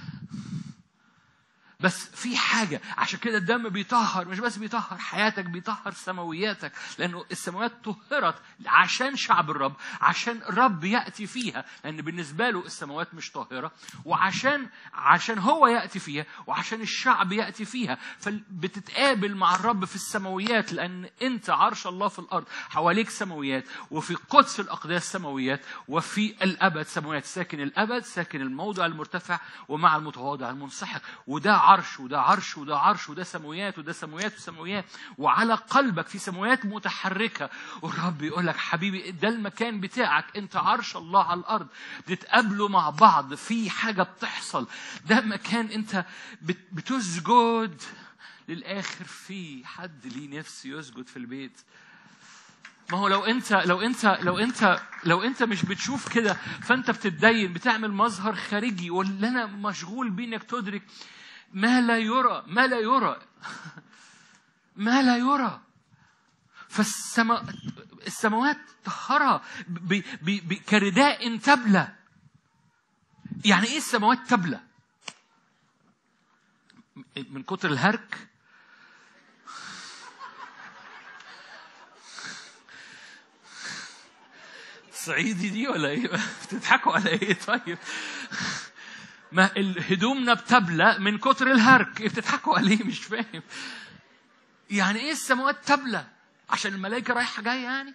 Speaker 2: بس في حاجة عشان كده الدم بيطهر مش بس بيطهر حياتك بيطهر سماوياتك لأنه السماوات طهرت عشان شعب الرب عشان الرب يأتي فيها لأن بالنسبة له السماوات مش طاهرة وعشان عشان هو يأتي فيها وعشان الشعب يأتي فيها فبتتقابل مع الرب في السماويات لأن أنت عرش الله في الأرض حواليك سماويات وفي قدس الأقداس سماويات وفي الأبد سماويات ساكن الأبد ساكن الموضع المرتفع ومع المتواضع المنسحق وده عرش وده عرش وده عرش وده سماويات وده سماويات وسماويات وعلى قلبك في سماويات متحركة والرب يقول لك حبيبي ده المكان بتاعك انت عرش الله على الأرض بتتقابلوا مع بعض في حاجة بتحصل ده مكان انت بت- بتسجد للآخر في حد ليه نفس يسجد في البيت ما هو لو انت لو انت لو انت لو انت مش بتشوف كده فانت بتتدين بتعمل مظهر خارجي واللي انا مشغول بيه انك تدرك ما لا يرى ما لا يرى ما لا يرى فالسما السماوات طهرها ب- ب- ب- كرداء تبلى يعني ايه السماوات تبلى من كتر الهرك صعيدي دي ولا ايه بتضحكوا على ايه طيب ما هدومنا بتبلى من كتر الهرك إيه بتضحكوا عليه مش فاهم يعني ايه السماوات تبلى عشان الملائكه رايحه جايه يعني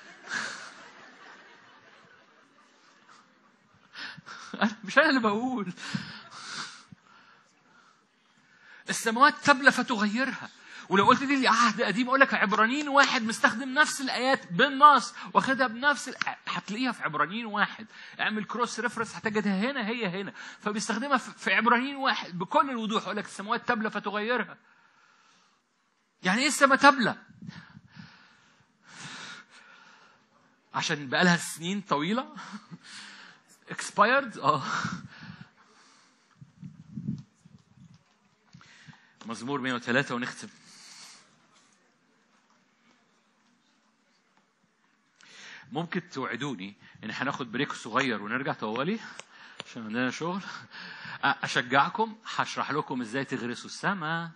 Speaker 2: أنا مش انا اللي بقول السماوات تبلى فتغيرها ولو قلت لي عهد قديم اقول لك عبرانيين واحد مستخدم نفس الايات بالنص واخدها بنفس ال- هتلاقيها في عبرانيين واحد اعمل كروس ريفرنس هتجدها هنا هي هنا فبيستخدمها في في عبرانيين واحد بكل الوضوح يقول لك السماوات تبلى فتغيرها يعني ايه السماء تبلى عشان بقالها سنين طويله expired اه مزمور 103 ونختم ممكن توعدوني ان هناخد بريك صغير ونرجع طوالي عشان عندنا شغل أ- اشجعكم هشرح لكم ازاي تغرسوا السما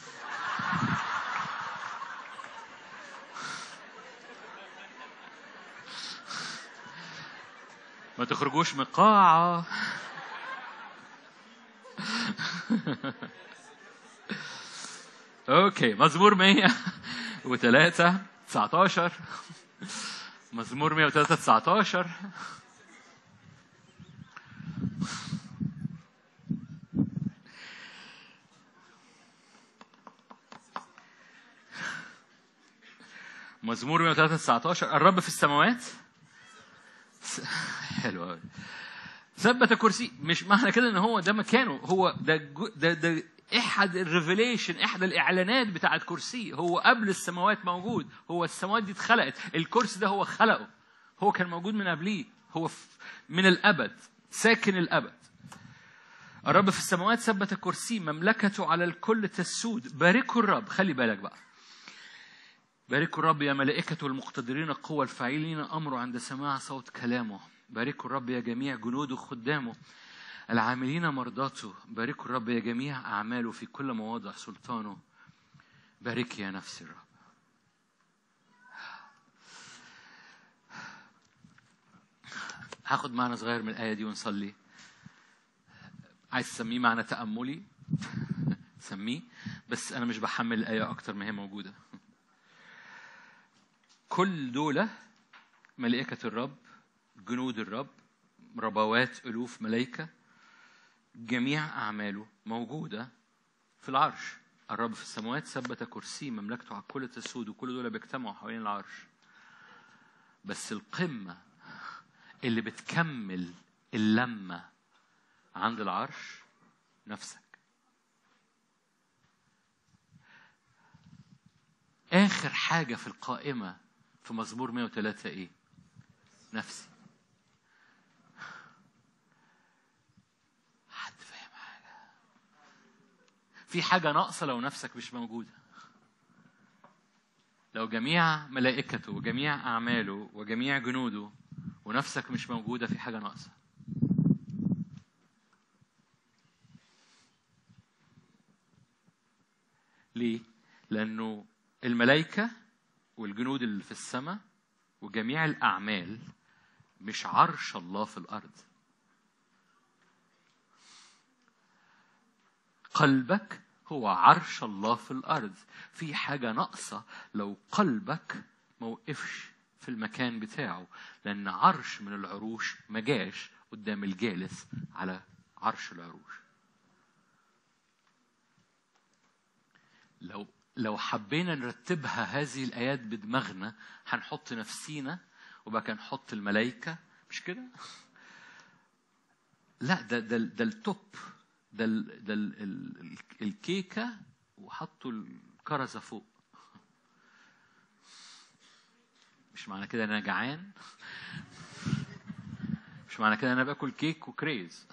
Speaker 2: ما تخرجوش من القاعة اوكي مزمور 103 19 مزمور 103 19 مزمور 103 19 الرب في السماوات س- حلو قوي ثبت كرسي مش معنى كده ان هو ده مكانه هو ده جو- ده ده احد الريفيليشن احد الاعلانات بتاعت كرسي هو قبل السماوات موجود هو السماوات دي اتخلقت الكرسي ده هو خلقه هو كان موجود من قبليه هو ف- من الابد ساكن الابد الرب في السماوات ثبت كرسي مملكته على الكل تسود باركوا الرب خلي بالك بقى باركوا الرب يا ملائكته المقتدرين القوة الفاعلين أمره عند سماع صوت كلامه باركوا الرب يا جميع جنوده خدامه العاملين مرضاته باركوا الرب يا جميع أعماله في كل مواضع سلطانه بارك يا نفس الرب هاخد معنى صغير من الآية دي ونصلي عايز تسميه معنى تأملي سميه بس أنا مش بحمل الآية أكتر ما هي موجودة كل دولة ملائكة الرب جنود الرب ربوات ألوف ملائكة جميع أعماله موجودة في العرش الرب في السماوات ثبت كرسي مملكته على كل تسود وكل دول بيجتمعوا حوالين العرش بس القمة اللي بتكمل اللمة عند العرش نفسك آخر حاجة في القائمة في مزمور 103 إيه؟ نفسي حد فاهم حاجة في حاجة ناقصة لو نفسك مش موجودة لو جميع ملائكته وجميع أعماله وجميع جنوده ونفسك مش موجودة في حاجة ناقصة ليه؟ لأنه الملائكة والجنود اللي في السماء وجميع الأعمال مش عرش الله في الأرض قلبك هو عرش الله في الأرض في حاجة ناقصة لو قلبك موقفش في المكان بتاعه لأن عرش من العروش ما جاش قدام الجالس على عرش العروش لو لو حبينا نرتبها هذه الآيات بدماغنا هنحط نفسينا وبقى كان نحط الملائكة مش كده؟ لا ده ده ده التوب ده ال ده ال ال الكيكة وحطوا الكرزة فوق مش معنى كده ان انا جعان مش معنى كده ان انا باكل كيك وكريز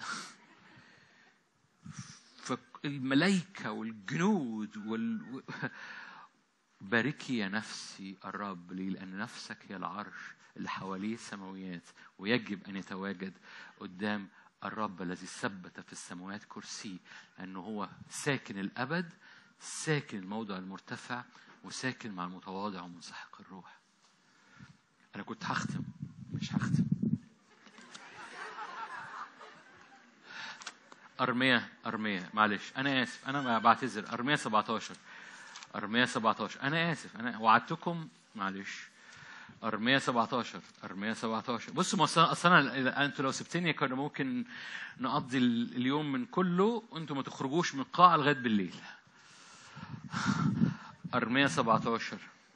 Speaker 2: فالملائكة والجنود وال باركي يا نفسي الرب لي لأن نفسك هي العرش اللي حواليه السماويات ويجب أن يتواجد قدام الرب الذي ثبت في السماوات كرسي أنه هو ساكن الأبد ساكن الموضع المرتفع وساكن مع المتواضع ومنسحق الروح أنا كنت هختم مش هختم أرمية أرمية معلش أنا آسف أنا بعتذر أرمية 17 أرمية 17 أنا آسف أنا وعدتكم معلش أرمية 17 أرمية 17 بصوا ما أصل أنا أنتوا لو سبتني كان ممكن نقضي اليوم من كله وأنتوا ما تخرجوش من القاعة لغاية بالليل أرمية 17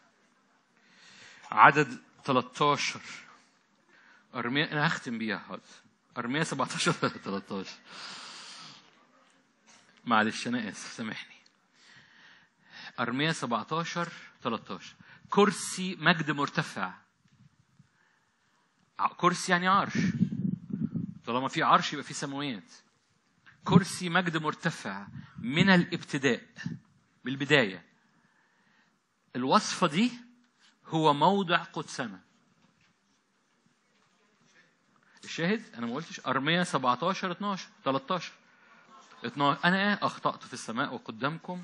Speaker 2: عدد 13 أرمية أنا هختم بيها حاضر أرمية 17 13 معلش أنا آسف سامحني أرمية 17 13 كرسي مجد مرتفع كرسي يعني عرش طالما في عرش يبقى في سماوات كرسي مجد مرتفع من الابتداء بالبداية الوصفة دي هو موضع قدسنا الشاهد أنا ما قلتش أرمية 17 12 13 12 أنا أخطأت في السماء وقدامكم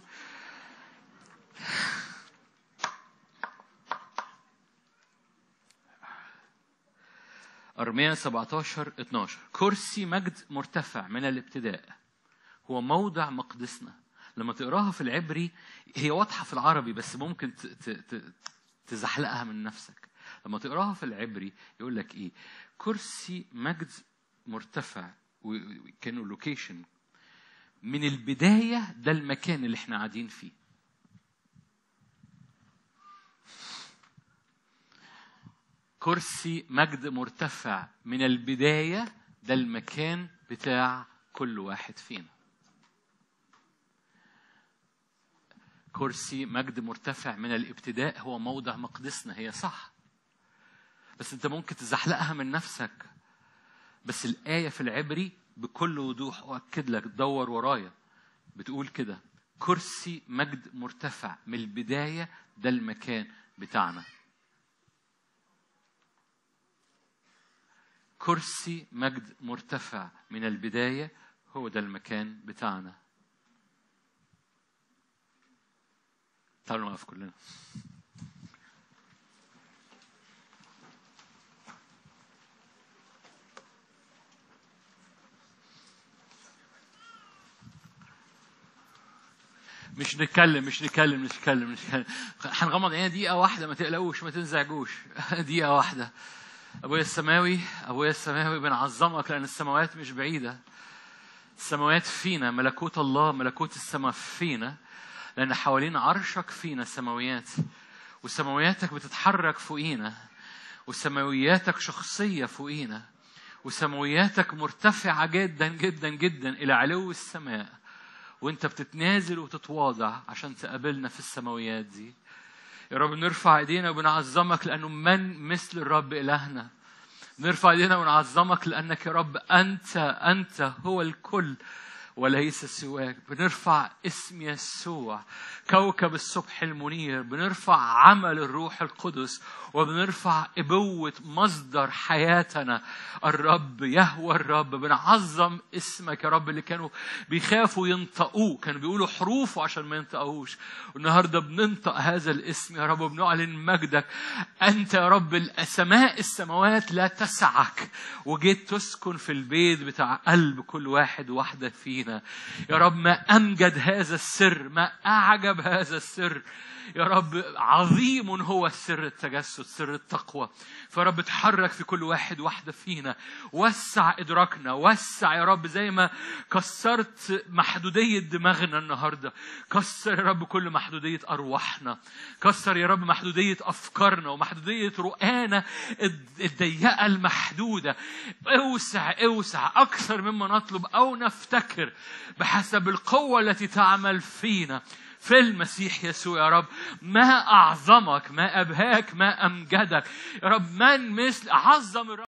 Speaker 2: أرمية 17 12 كرسي مجد مرتفع من الابتداء هو موضع مقدسنا لما تقراها في العبري هي واضحة في العربي بس ممكن تزحلقها من نفسك لما تقراها في العبري يقول لك ايه كرسي مجد مرتفع كانوا لوكيشن من البداية ده المكان اللي احنا قاعدين فيه كرسي مجد مرتفع من البداية ده المكان بتاع كل واحد فينا كرسي مجد مرتفع من الابتداء هو موضع مقدسنا هي صح بس انت ممكن تزحلقها من نفسك بس الآية في العبري بكل وضوح أؤكد لك دور ورايا بتقول كده كرسي مجد مرتفع من البداية ده المكان بتاعنا كرسي مجد مرتفع من البداية هو ده المكان بتاعنا تعالوا نقف كلنا مش نتكلم مش نتكلم مش نتكلم مش نتكلم هنغمض عينينا دقيقة واحدة ما تقلقوش ما تنزعجوش دقيقة واحدة أبويا السماوي أبويا السماوي بنعظمك لأن السماوات مش بعيدة السماوات فينا ملكوت الله ملكوت السماء فينا لأن حوالين عرشك فينا السماويات وسماوياتك بتتحرك فوقينا وسماوياتك شخصية فوقينا وسماوياتك مرتفعة جدا جدا جدا إلى علو السماء وانت بتتنازل وتتواضع عشان تقابلنا في السماويات دي يا رب نرفع ايدينا وبنعظمك لانه من مثل الرب الهنا نرفع ايدينا ونعظمك لانك يا رب انت انت هو الكل وليس سواك بنرفع اسم يسوع كوكب الصبح المنير بنرفع عمل الروح القدس وبنرفع ابوه مصدر حياتنا الرب يهوى الرب بنعظم اسمك يا رب اللي كانوا بيخافوا ينطقوه كانوا بيقولوا حروفه عشان ما ينطقوش النهارده بننطق هذا الاسم يا رب وبنعلن مجدك انت يا رب سماء السماوات لا تسعك وجيت تسكن في البيت بتاع قلب كل واحد واحده فينا يا رب ما امجد هذا السر ما اعجب هذا السر يا رب عظيم هو سر التجسد سر التقوى فرب اتحرك في كل واحد واحدة فينا وسع إدراكنا وسع يا رب زي ما كسرت محدودية دماغنا النهاردة كسر يا رب كل محدودية أرواحنا كسر يا رب محدودية أفكارنا ومحدودية رؤانا الضيقة المحدودة اوسع اوسع أكثر مما نطلب أو نفتكر بحسب القوة التي تعمل فينا في المسيح يسوع يا رب ما أعظمك ما أبهاك ما أمجدك يا رب من مثل عظم الرب